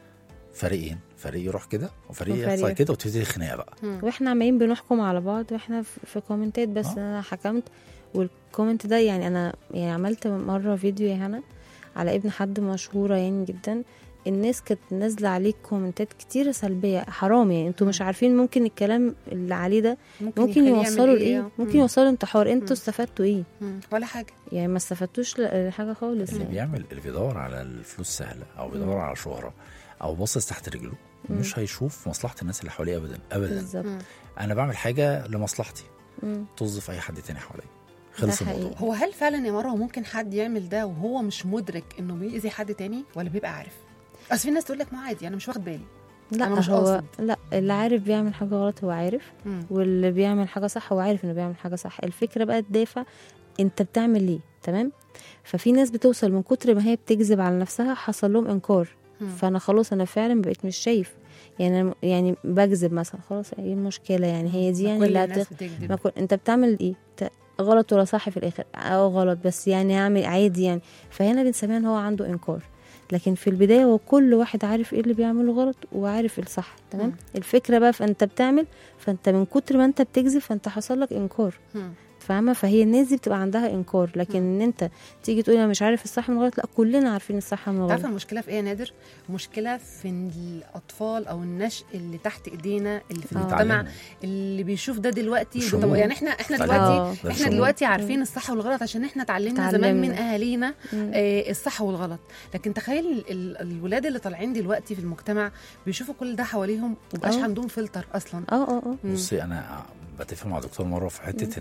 فريقين فريق يروح كده وفريق وفريق. يحصل كده وتبتدي خناقه بقى واحنا عمالين بنحكم على بعض واحنا في في كومنتات بس آه. انا حكمت والكومنت ده يعني انا يعني عملت مره فيديو يا هنا على ابن حد مشهوره يعني جدا الناس كانت نازله عليه كومنتات كتيرة سلبية حرام يعني انتوا مش عارفين ممكن الكلام اللي عليه ده ممكن يخليه يعمل يوصلوا لايه ممكن مم. يوصلوا انتحار انتوا استفدتوا ايه مم. ولا حاجه يعني ما استفدتوش ل- لحاجه خالص اللي يعني بيعمل اللي بيدور على الفلوس سهله او بيدور على شهره او باصص تحت رجله مش هيشوف مصلحه الناس اللي حواليه ابدا ابدا بالظبط انا بعمل حاجه لمصلحتي مم. طز في اي حد تاني حواليا خلص ده الموضوع حقيقي. هو هل فعلا يا مروه ممكن حد يعمل ده وهو مش مدرك انه بيأذي حد تاني ولا بيبقى عارف اصل في ناس تقول لك ما عادي انا مش واخد بالي لا أنا مش هو قاصد. لا اللي عارف بيعمل حاجه غلط هو عارف مم. واللي بيعمل حاجه صح هو عارف انه بيعمل حاجه صح الفكره بقى الدافع انت بتعمل ليه تمام ففي ناس بتوصل من كتر ما هي بتكذب على نفسها حصل لهم انكار مم. فانا خلاص انا فعلا بقيت مش شايف يعني أنا- يعني بكذب مثلا خلاص ايه المشكله يعني هي دي يعني كل اللي الناس هت... بتكذب ما كنت انت بتعمل ايه ت- غلط ولا صح في الاخر او غلط بس يعني هعمل عادي يعني فهنا بنسميها ان هو عنده انكار لكن في البدايه هو كل واحد عارف ايه اللي بيعمله غلط وعارف الصح تمام مم. الفكره بقى فانت بتعمل فانت من كتر ما انت بتكذب فانت حصل لك انكار مم. فاهمه فهي الناس دي بتبقى عندها انكار لكن ان انت تيجي تقول انا مش عارف الصح من الغلط لا كلنا عارفين الصح من تعرف الغلط المشكله في ايه يا نادر مشكله في إن الاطفال او النشء اللي تحت ايدينا اللي في آه. المجتمع بيتعلموا. اللي بيشوف ده دلوقتي الشمول. طب يعني احنا احنا بيتعلموا. دلوقتي آه. ده احنا الشمول. دلوقتي عارفين الصح والغلط عشان احنا اتعلمنا زمان اتعلمنا. من اهالينا مم. آه الصح والغلط لكن تخيل ال- ال- الولاد اللي طالعين دلوقتي في المجتمع بيشوفوا كل ده حواليهم ومبقاش آه. عندهم فلتر اصلا اه اه اه مم. بصي انا بتفق مع دكتور مره في حته ان هو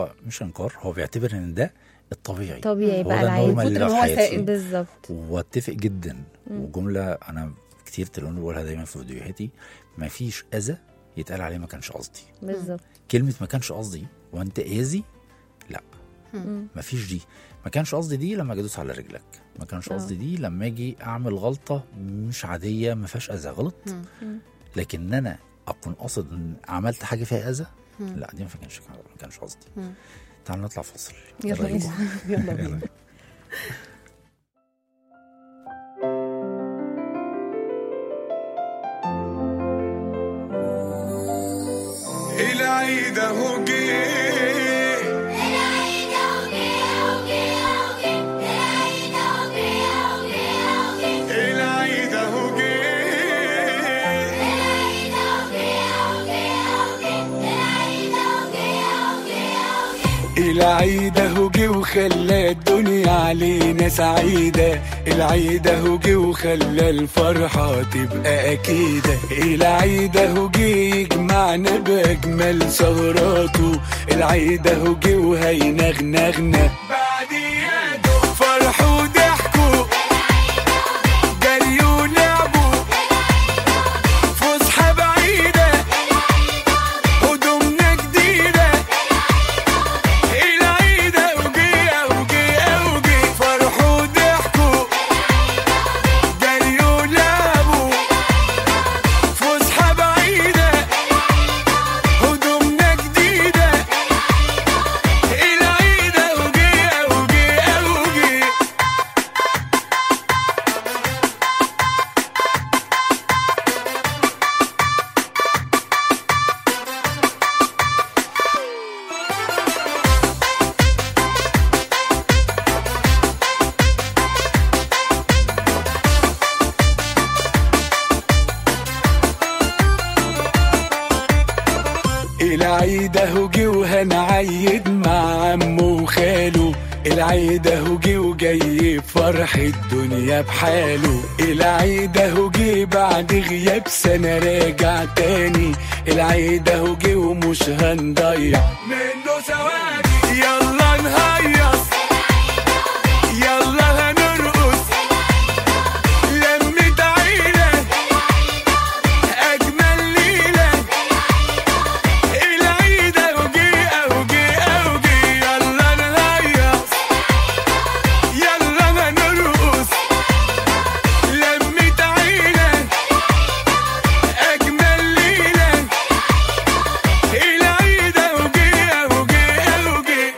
هو مش انكار هو بيعتبر ان ده الطبيعي طبيعي هو بقى ده النورمال العادي اللي كتر في ما هو حياتي. سائد. بالظبط واتفق جدا وجمله انا كتير تلون بقولها دايما في فيديوهاتي ما فيش اذى يتقال عليه ما كانش قصدي بالظبط كلمه ما كانش قصدي وانت اذي لا ما فيش دي ما كانش قصدي دي لما اجي ادوس على رجلك ما كانش آه. قصدي دي لما اجي اعمل غلطه مش عاديه ما فيهاش اذى غلط لكن ان انا اكون قاصد ان عملت حاجه فيها اذى لا دي ما كانش ما كانش قصدي تعالوا نطلع فاصل إيه يلا رأيكم؟ بينا يلا بينا العيد اهو جه العيد اهو جه العيد اهو جه وخلى الدنيا علينا سعيدة العيد اهو جه وخلى الفرحة تبقى أكيدة العيد اهو جه يجمعنا بأجمل سهراته العيد اهو جه وهينغنغنا بعدياته فرحوا وضحكوا جريوا ولعبوا فسحة بعيدة هدومنا جديدة العيد اوجي اوجي اوجي فرحوا وضحكوا جريوا ولعبوا فسحة بعيدة هدومنا جديدة العيد اوجي اوجي اوجي العيد اهو جه وهنعيد مع عمه وخاله العيد اهو جه وجاي بفرح الدنيا بحاله العيد اهو جه بعد غياب سنة راجع تاني العيد اهو جه ومش هنضيع منه ثواني يلا نهيص يلا هنرقص لمة عيلة أجمل ليلة العيد اوجي اوجي اوجي يلا نهيص يلا هنرقص لمة عيلة أجمل ليلة العيد اوجي اوجي اوجي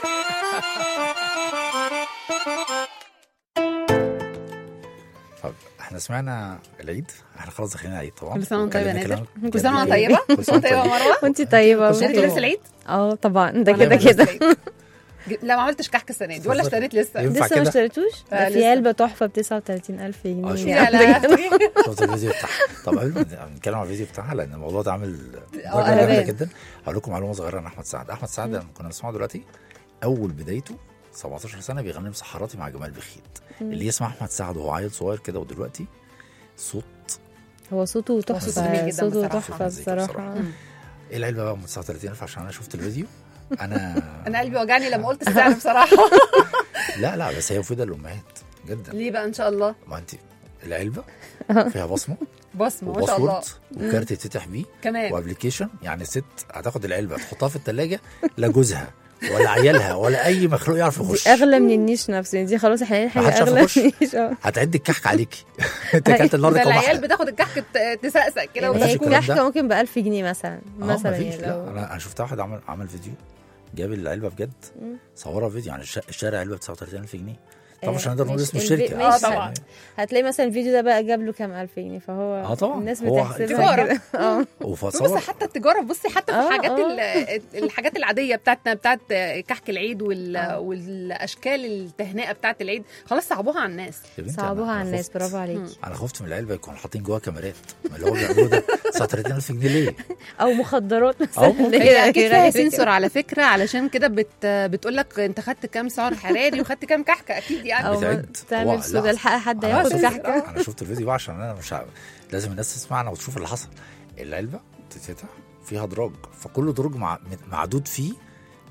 طب احنا سمعنا العيد احنا خلاص داخلين العيد طبعا كل سنة وانت طيبة يا اتكلمنا نادر. كلام كل سنة وانت جميل. طيبة كل سنة وانت طيبة طيبة. مروة وانت طيبه شفتي برضه. لبس العيد؟ اه طبعا ده ولا كده لبس كده العيد؟ لا ما عملتش كحك السنة دي ولا اشتريت لسه ينفع لسه ما كده؟ اشتريتوش آه، ده في لسه. علبه تحفه ب 39000 آه، جنيه شوف. يا يعني لا شفت الفيديو بتاعها طب قبل ما نتكلم على الفيديو بتاعها لان الموضوع ده عامل ضجه قلبان. جامده جدا هقول لكم معلومه صغيره عن احمد سعد احمد سعد لما كنا بنسمعه دلوقتي اول بدايته 17 سنه بيغني مسحراتي مع جمال بخيت اللي يسمع احمد سعد وهو عيل صغير كده ودلوقتي صوت هو صوته صوته جميل تحفه جدا صوته بصراحة. تحفه مزيكا بصراحه بصراحة. ايه العلبه بقى ب 39000 عشان انا شفت الفيديو انا انا قلبي وجعني لما قلت السعر بصراحة لا لا بس هي مفيده للامهات جدا ليه بقى ان شاء الله ما انت العلبه فيها بصمه بصمة ما شاء الله وباسورد وكارت يتفتح بيه كمان وابلكيشن يعني الست هتاخد العلبه تحطها في الثلاجه لا جوزها ولا عيالها ولا اي مخلوق يعرف يخش دي اغلى من النيش نفسه يعني دي خلاص احنا لقينا محدش حاجه عارف اغلى يخش. من النيش اه هتعد الكحك عليكي انت اكلت النهارده ده كام العيال واحده بتاخد الكحك ت- تسقسق كده ما فيش هي وتاكل الكلام كحكه ده. ممكن ب 1000 جنيه مثلا اه مثلا مفيش يعني لا لو انا انا شفت واحد عمل عمل فيديو جاب العلبه بجد صورها فيديو يعني الش- الشارع علبه ب 39000 جنيه طبعا مش آه، هنقدر نقول مش اسم البي- الشركه ماشي. اه طبعا هتلاقي مثلا الفيديو ده بقى جاب له كام الف جنيه فهو اه طبعا. الناس هو بتحسبها تجارة. كده اه بص وفصور حتى التجاره بصي حتى في آه، الحاجات آه. ال- الحاجات العاديه بتاعتنا بتاعت كحك العيد وال... والاشكال التهنئه بتاعت العيد خلاص صعبوها على الناس يا بنتي صعبوها أنا- على أنا الناس خفت. برافو عليكي انا خفت من العلبه يكونوا حاطين جواها كاميرات ما اللي هو بيعملوه ده 39000 جنيه ليه؟ او مخدرات مثلا أو ممكن. هي اكيد فيها غير- سنسور على فكره علشان كده بت... بتقول لك انت خدت كام سعر حراري وخدت كام كحكه اكيد يعني او بتعد. هو- تعمل لا، سودا الحق حد أنا ياخد شفت- كحكه انا شفت الفيديو بقى عشان انا مش عارف. لازم الناس تسمعنا وتشوف اللي حصل العلبه تتفتح فيها دراج فكل درج مع... معدود فيه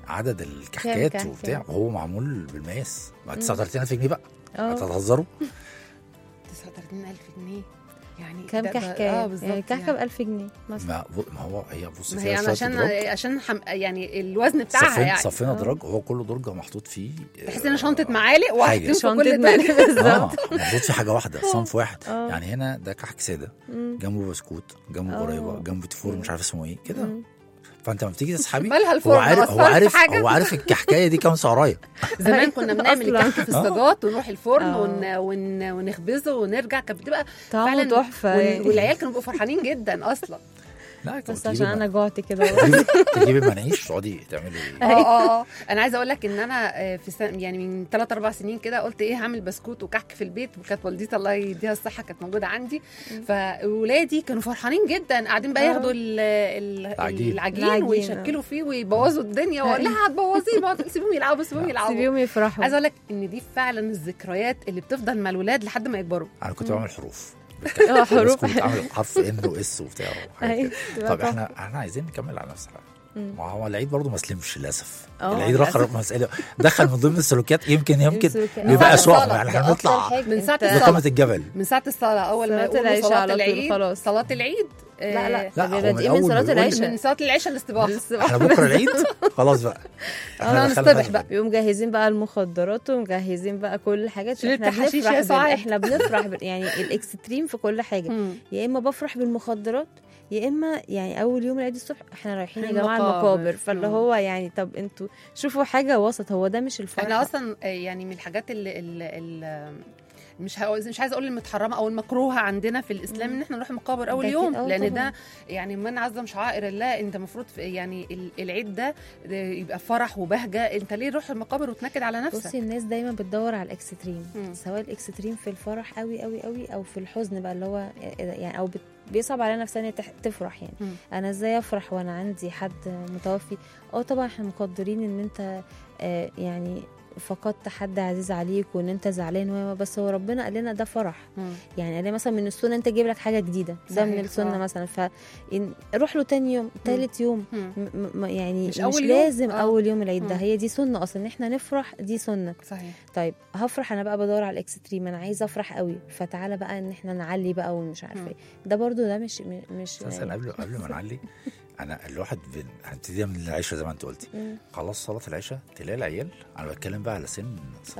عدد الكحكات كحكة؟ وبتاع وهو معمول بالمقاس ما 39000 جنيه بقى اه هتهزروا 39000 جنيه يعني كام ده- ده- كحكه اه يعني بالظبط كحكه ب 1000 جنيه مثلا ما ما هو هي بص ما فيها هي شويه عشان اضراب عشان حم... يعني الوزن بتاعها صفين يعني صفين درج هو كل درج محطوط فيه تحس ان شنطه معالق وحاطين في شنطة كل معالق ده اه بالظبط محطوط في حاجه واحده صنف واحد آه. يعني هنا ده كحك ساده مم. جنبه بسكوت جنبه آه. قريبه جنبه تفور مش عارف اسمه ايه كده مم. فانت لما بتيجي تسحبي مالها هو الفرن عارف هو أثرت في عارف حاجة؟ هو عارف الكحكايه دي كام سعرايه زمان كنا بنعمل أصلاً. الكحك في الصاجات ونروح الفرن آه. ون... ون... ونخبزه ونرجع كانت بتبقى طعمه فعلا تحفه وال... والعيال كانوا بيبقوا فرحانين جدا اصلا لا كنت بس تجيبي عشان انا من- جوعت كده تجيبي تجيبي مناقيش تقعدي تعملي اه اه اه انا عايزه اقول لك ان انا آه، في سن... يعني من 3 4 سنين كده قلت ايه هعمل بسكوت وكحك في البيت وكانت والدتي الله يديها الصحه كانت موجوده عندي فولادي كانوا فرحانين جدا قاعدين بقى آه. ياخدوا ال... ال... العجين. العجين العجين، ويشكلوا فيه ويبوظوا الدنيا واقول لها هتبوظيه ما سيبهم يلعبوا سيبهم يلعبوا سيبيهم يفرحوا عايزه اقول لك ان دي فعلا الذكريات اللي بتفضل مع الولاد لحد ما يكبروا انا كنت بعمل حروف اه حروف كنت عامل حرف ان واس وبتاع وحاجات أيوة، كده. تبقى طب تحفة. احنا احنا عايزين نكمل على نفس الحاجه مم. ما هو العيد برضه ما سلمش للاسف اه، العيد رخر مسألة دخل من ضمن السلوكيات يمكن يمكن السلوكيات. بيبقى اه، اسواقهم الصلاة. يعني ده احنا أكتر نطلع حاجة من ساعة انت- الصلاة. لقمه الجبل من ساعه الصلاه اول ما صلاة يقولوا العشاء صلاه على طول العيد خلاص. صلاه العيد لا لا آه، لا، ده هو من بادئين من الأول صلاه بيقول العشاء من صلاه العشاء الاستباحه احنا بكره العيد خلاص بقى انا دخلنا نصطبح حاجة بقى. بيقوم مجهزين بقى المخدرات ومجهزين بقى كل الحاجات شريط احنا حشيش بنفرح يا بال... سعاد. احنا بنفرح بال... يعني الاكستريم في كل حاجه مم. يا اما بفرح بالمخدرات يا اما يعني اول يوم العيد الصبح احنا رايحين يا جماعه المقابر. المقابر فاللي مم. هو يعني طب انتوا شوفوا حاجه وسط هو ده مش الفرح احنا اصلا آه، يعني من الحاجات اللي, اللي, اللي مش ه- مش عايزه اقول المتحرمه او المكروهه عندنا في الاسلام ان احنا نروح المقابر اول ده يوم أكيد، آه لان طبعاً. ده يعني من عظم شعائر الله انت المفروض يعني ال- العيد ده ده يبقى فرح وبهجه انت ليه تروح المقابر وتنكد على نفسك بصي الناس دايما بتدور على الاكستريم مم. سواء الاكستريم في الفرح قوي قوي قوي او في الحزن بقى اللي هو يعني او بت- بيصعب علينا نفسها ان هي تح- تفرح يعني مم. انا ازاي افرح وانا عندي حد متوفي اه طبعا احنا مقدرين ان انت آه، يعني فقدت حد عزيز عليك وان انت زعلان و- بس هو ربنا قال لنا ده فرح مم. يعني قال لنا مثلا من السنه انت تجيب لك حاجه جديده ده من صحيح، السنه آه. مثلا فروح له تاني يوم تالت يوم مم. م- م- يعني مش مش, أول يوم. لازم آه. اول يوم العيد ده مم. هي دي سنه اصلا ان احنا نفرح دي سنه صحيح طيب هفرح انا بقى بدور على الاكستريم انا عايزه افرح قوي فتعالى بقى ان احنا نعلي بقى ومش عارفه مم. ايه ده برضو ده مش م- مش اساسا قبل قبل ما نعلي انا الواحد بن- هنبتديها من العشاء زي ما انت قلتي مم. خلاص صلاه العشاء تلاقي العيال انا بتكلم بقى على سن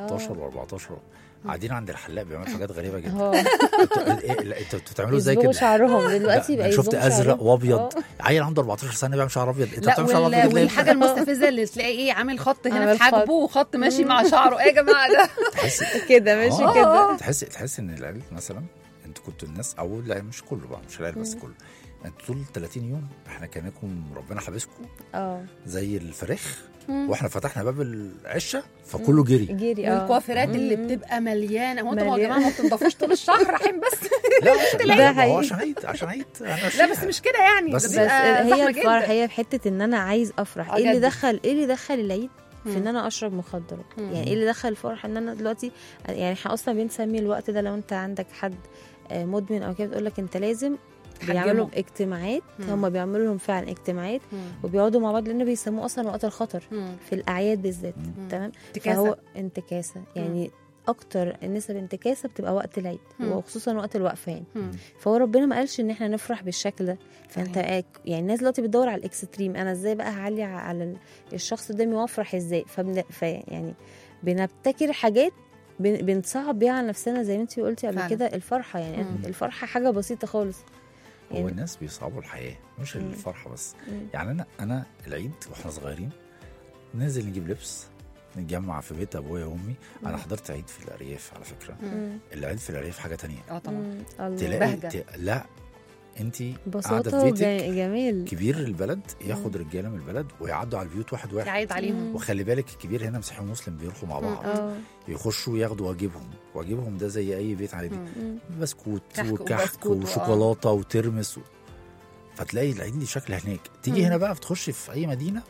16 و14 قاعدين عند الحلاق بيعملوا حاجات غريبه جدا اه انتوا إيه- لا، انتوا بتعملوا ازاي يصبغوا كده شعرهم دلوقتي لا، بقى أنا شفت يصبغوا ازرق شعرهم. وابيض آه. عيل عنده 14 سنه بيعمل شعر ابيض انت لا بتعمل شعر وال... ابيض ليه؟ والحاجه المستفزه اللي تلاقي ايه عامل خط هنا عامل في حاجبه وخط ماشي مع شعره ايه يا جماعه ده تحس كده ماشي آه. كده تحس تحس ان العيال مثلا انتوا كنتوا الناس او لا مش كله بقى مش العيال بس كله انتوا طول 30 يوم احنا كانكم ربنا حابسكم اه زي الفراخ مم. واحنا فتحنا باب العشه فكله جري جري اه والكوافيرات اللي مم. بتبقى مليانه هو انتوا يا مليانة. جماعه ما بتنضفوش طول الشهر رايحين بس لا عشان ده لا، ما هو حقيقي. عشان عيد عشان عيد أنا مش- لا بس مش كده يعني بس- ده بس بيبقى هي زحمة الفرح جدا. هي في حته ان انا عايز افرح آه، ايه اللي جد. دخل ايه اللي دخل العيد في مم. ان انا اشرب مخدرات مم. يعني ايه اللي دخل الفرح ان انا دلوقتي يعني احنا اصلا بنسمي الوقت ده لو انت عندك حد آه، مدمن او كده بتقول لك انت لازم بيعملوا تحجمه. اجتماعات مم. هم بيعملوا لهم فعلا اجتماعات مم. وبيقعدوا مع بعض لان بيسموه اصلا وقت الخطر مم. في الاعياد بالذات مم. تمام انتكاسة. فهو انتكاسه يعني اكتر نسب انتكاسه بتبقى وقت العيد مم. وخصوصا وقت الوقفه يعني مم. فهو ربنا ما قالش ان احنا نفرح بالشكل ده فانت صحيح. آك- يعني الناس دلوقتي بتدور على الاكستريم انا ازاي بقى هعلي ع- على ال- الشخص قدامي وافرح ازاي فبن... ف يعني بنبتكر حاجات بن... بنصعب بيها على نفسنا زي ما انت قلتي قبل فعلا. كده الفرحه يعني مم. الفرحه حاجه بسيطه خالص هو يعني الناس بيصعبوا الحياه مش مم. الفرحه بس مم. يعني انا انا العيد واحنا صغيرين ننزل نجيب لبس نتجمع في بيت ابويا وامي انا حضرت عيد في الارياف على فكره مم. العيد في الارياف حاجه تانية اه طبعا مم. الله تلاقي بهجة. ت... لا انت قاعده بساطه في بيتك وجمال كبير البلد ياخد رجاله من البلد ويعدوا على البيوت واحد واحد يعيد عليهم وخلي بالك الكبير هنا مسيحي ومسلم بيروحوا مع بعض اه يخشوا ياخدوا واجبهم واجبهم ده زي اي بيت عادي مم. مم. بسكوت كحك وكحك وبسكوت و- وشوكولاته وترمس و... فتلاقي العيد ليه شكل هناك تيجي مم. هنا بقى بتخش في اي مدينه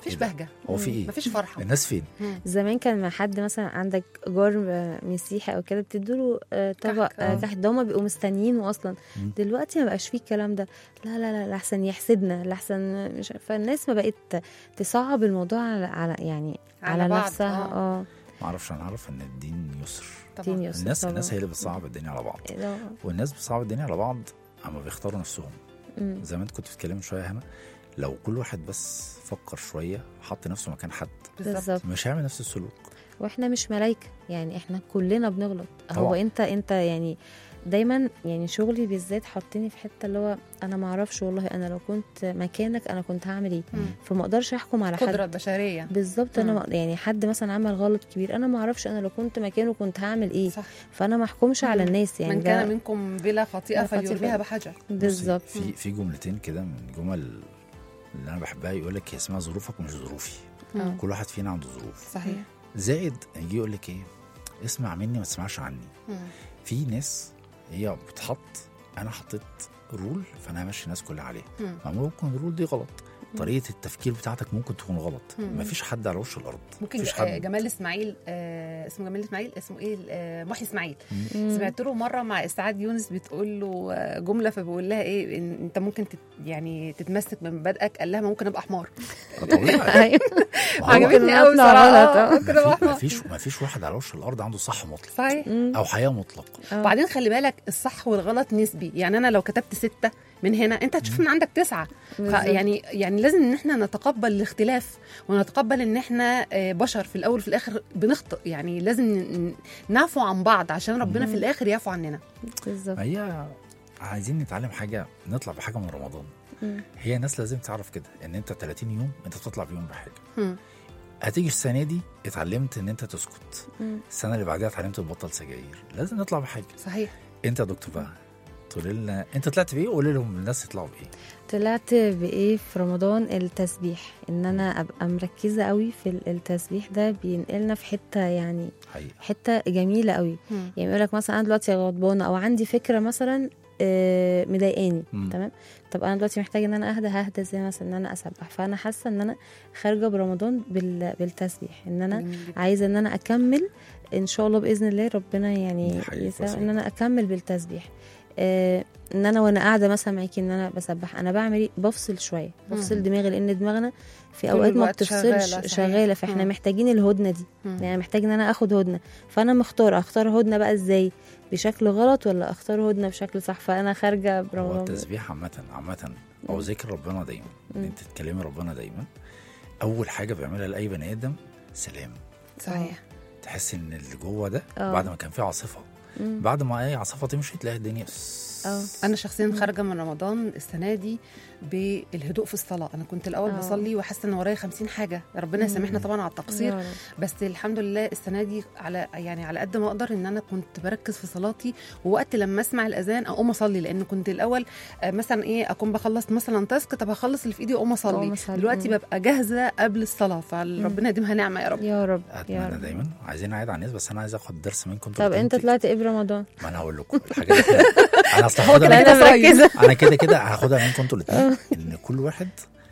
مفيش إيه ده؟ بهجه هو في ايه مفيش فرحه الناس فين زمان كان مع حد مثلا عندك جار آه، مسيحي او كده بتديله آه، طبق كحك، آه. آه، كحك ده هما بيبقوا مستنيينه اصلا مم. دلوقتي ما بقاش فيه الكلام ده لا لا لا لحسن يحسدنا لحسن مش فالناس ما بقت تصعب الموضوع على, على يعني على على, بعض، نفسها آه. اه ما اعرفش انا اعرف ان الدين يسر دين يسر الناس طبعاً. الناس هي اللي بتصعب الدنيا على بعض لا. والناس بتصعب الدنيا على بعض اما بيختاروا نفسهم مم. زي ما انت كنت بتتكلم شويه هنا لو كل واحد بس فكر شويه حط نفسه مكان حد بالظبط مش هيعمل نفس السلوك واحنا مش ملايكه يعني احنا كلنا بنغلط هو طبعاً. انت انت يعني دايما يعني شغلي بالذات حاطيني في حته اللي هو انا ما اعرفش والله انا لو كنت مكانك انا كنت هعمل ايه مم. فما اقدرش احكم على حد قدره بشريه بالظبط انا مم. ما- يعني حد مثلا عمل غلط كبير انا ما اعرفش انا لو كنت مكانه كنت هعمل ايه صح فانا ما احكمش على مم. الناس يعني من ده- كان منكم بلا خطيئه بلا خطيئة. فليرميها بحجر بالظبط في في جملتين كده من جمل اللي انا بحبها يقول لك هي اسمها ظروفك مش ظروفي مم. كل واحد فينا عنده ظروف صحيح زائد يجي يقول لك ايه اسمع مني ما تسمعش عني مم. في ناس هي بتحط انا حطيت رول فانا همشي الناس كلها عليه مم. ما ممكن الرول دي غلط طريقه التفكير بتاعتك ممكن تكون غلط مم. مفيش حد على وش الارض ممكن مفيش ج- حد آه، جمال اسماعيل آه اسمه جمال اسماعيل اسمه ايه آه محي اسماعيل مم. سمعت له مره مع اسعاد يونس بتقول له آه، جمله فبقول لها ايه إن انت ممكن تت يعني تتمسك بمبادئك قال لها ما ممكن ابقى حمار طبيعي ايوه ما هو عجبتني قوي نطلع صراحه غلط، آه، آه. ممكن ابقى حمار مفيش مفيش واحد على وش الارض عنده صح مطلق صحيح مم. او حياه مطلقه آه. وبعدين خلي بالك الصح والغلط نسبي يعني انا لو كتبت ستة من هنا انت هتشوف ان عندك تسعة ف- بالظبط. يعني يعني لازم ان احنا نتقبل الاختلاف ونتقبل ان احنا آه، بشر في الاول وفي الاخر بنخطئ يعني لازم ن- نعفو عن بعض عشان ربنا في الاخر يعفو عننا بالظبط ما هي عايزين نتعلم حاجه نطلع بحاجه من رمضان مم. هي ناس لازم تعرف كده ان انت 30 يوم انت بتطلع بيوم بحاجه مم. هتيجي السنه دي اتعلمت ان انت تسكت مم. السنه اللي بعدها اتعلمت تبطل سجاير لازم نطلع بحاجه صحيح انت يا دكتور بقى تقول لنا انت طلعت بايه وقول لهم الناس يطلعوا بايه طلعت بايه في رمضان التسبيح ان انا ابقى مركزه قوي في ال- التسبيح ده بينقلنا في حته يعني حقيقه حته جميله قوي مم. يعني يقول لك مثلا انا دلوقتي غضبانه او عندي فكره مثلا آه، مضايقاني مم. تمام طب انا دلوقتي محتاجه ان انا اهدى ههدى زي مثلا ان انا اسبح فانا حاسه ان انا خارجه برمضان بال... بالتسبيح ان انا جميل جدا. عايزه ان انا اكمل ان شاء الله باذن الله ربنا يعني دي حقيقة يساعد كويسة ان انا اكمل بالتسبيح آه ان انا وانا قاعده مثلا معاكي ان انا بسبح انا بعمل ايه بفصل شويه بفصل مم. دماغي لان دماغنا في طول اوقات ما الوقت شغالة، بتفصلش صحيح. شغاله فاحنا مم. محتاجين الهدنه دي مم. يعني محتاج ان انا اخد هدنه فانا مختاره اختار هدنه بقى ازاي بشكل غلط ولا اختار هدنه بشكل صح فانا خارجه هو برمضان التسبيح عامه عامه او مم. ذكر ربنا دايما ان مم. انت تكلمي ربنا دايما اول حاجه بيعملها لاي بني ادم سلام صحيح تحس ان اللي جوه ده آه. بعد ما كان في عاصفه مم. بعد ما اي عاصفه تمشي تلاقي الدنيا اه انا شخصيا خارجه من رمضان السنه دي بالهدوء في الصلاه انا كنت الاول آه. بصلي وحاسه ان ورايا 50 حاجه ربنا يسامحنا طبعا على التقصير يا رب. بس الحمد لله السنه دي على يعني على قد ما اقدر ان انا كنت بركز في صلاتي ووقت لما اسمع الاذان اقوم اصلي لان كنت الاول آه، مثلا ايه اكون بخلص مثلا تاسك طب هخلص اللي في ايدي واقوم أقوم اصلي أصلي. دلوقتي مم. ببقى جاهزه قبل الصلاه فربنا يديمها نعمه يا رب يا رب يا اتمنى رب دايما عايزين نعيد على الناس بس انا عايز اخد درس منكم انتوا طب انت الاتنين. طلعت ايه برمضان ما انا هقول لكم الحاجه دي انا اصل هو كده هاخدها كده انا صايم. مركزه انا كده كده هاخدها منكم انتوا الاثنين ان كل واحد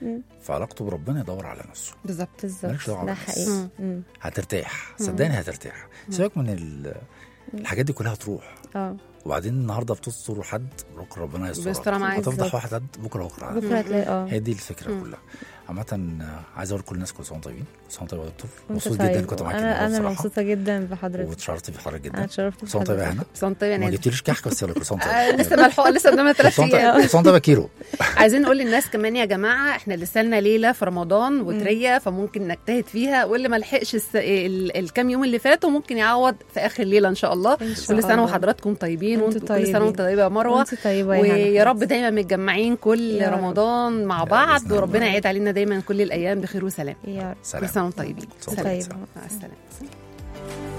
في علاقته بربنا يدور على نفسه بالظبط مالكش بالظبط دعوة ده بالناس. حقيقي مم. هترتاح صدقني هترتاح سيبك من ال... الحاجات دي كلها هتروح اه وبعدين النهارده بتستر حد بكره ربنا يستر بيسترها معاك. هتفضح بالظبط. واحد حد بكره بكره على بكره هتلاقي اه هي دي الفكره كلها عامة آه، عايز اقول لكل الناس كل سنه وانتم طيبين كل سنه وانتم طيبين يا دكتور وانت مبسوط جدا طيب. كنت معاك انا النهارده انا بصراحه مبسوطه جدا بحضرتك واتشرفت بحضرتك انا جدا اتشرفت كل سنه وانت طيب يا بحضرتك. هنا بس طيب يا ما نادر جبتليش كحك بس يلا كل سنه وانت آه، طيب لسه ملحوقه لسه قدامنا كل ثلاث سنه وانت- ايام كل سنه وانت طيب كيلو عايزين نقول للناس كمان يا جماعه احنا لسه لنا ليله في رمضان وتريه فممكن نجتهد فيها واللي ما لحقش الس... ال... الكام يوم اللي فاتوا ممكن يعوض في اخر الليله ان شاء الله إن شاء كل سنه الله. وحضراتكم طيبين وانتوا وانتوا كل سنه طيبين. وانت طيبه يا مروه وانت طيبه يا هنا ويا رب دايما متجمعين كل يا رب. رمضان مع يا بعض بإذن الله. وربنا يعيد علينا دايما كل الايام بخير وسلام يا رب سلام كل سنه وانتم طيبين سلام. سلام. طيبه مع السلامه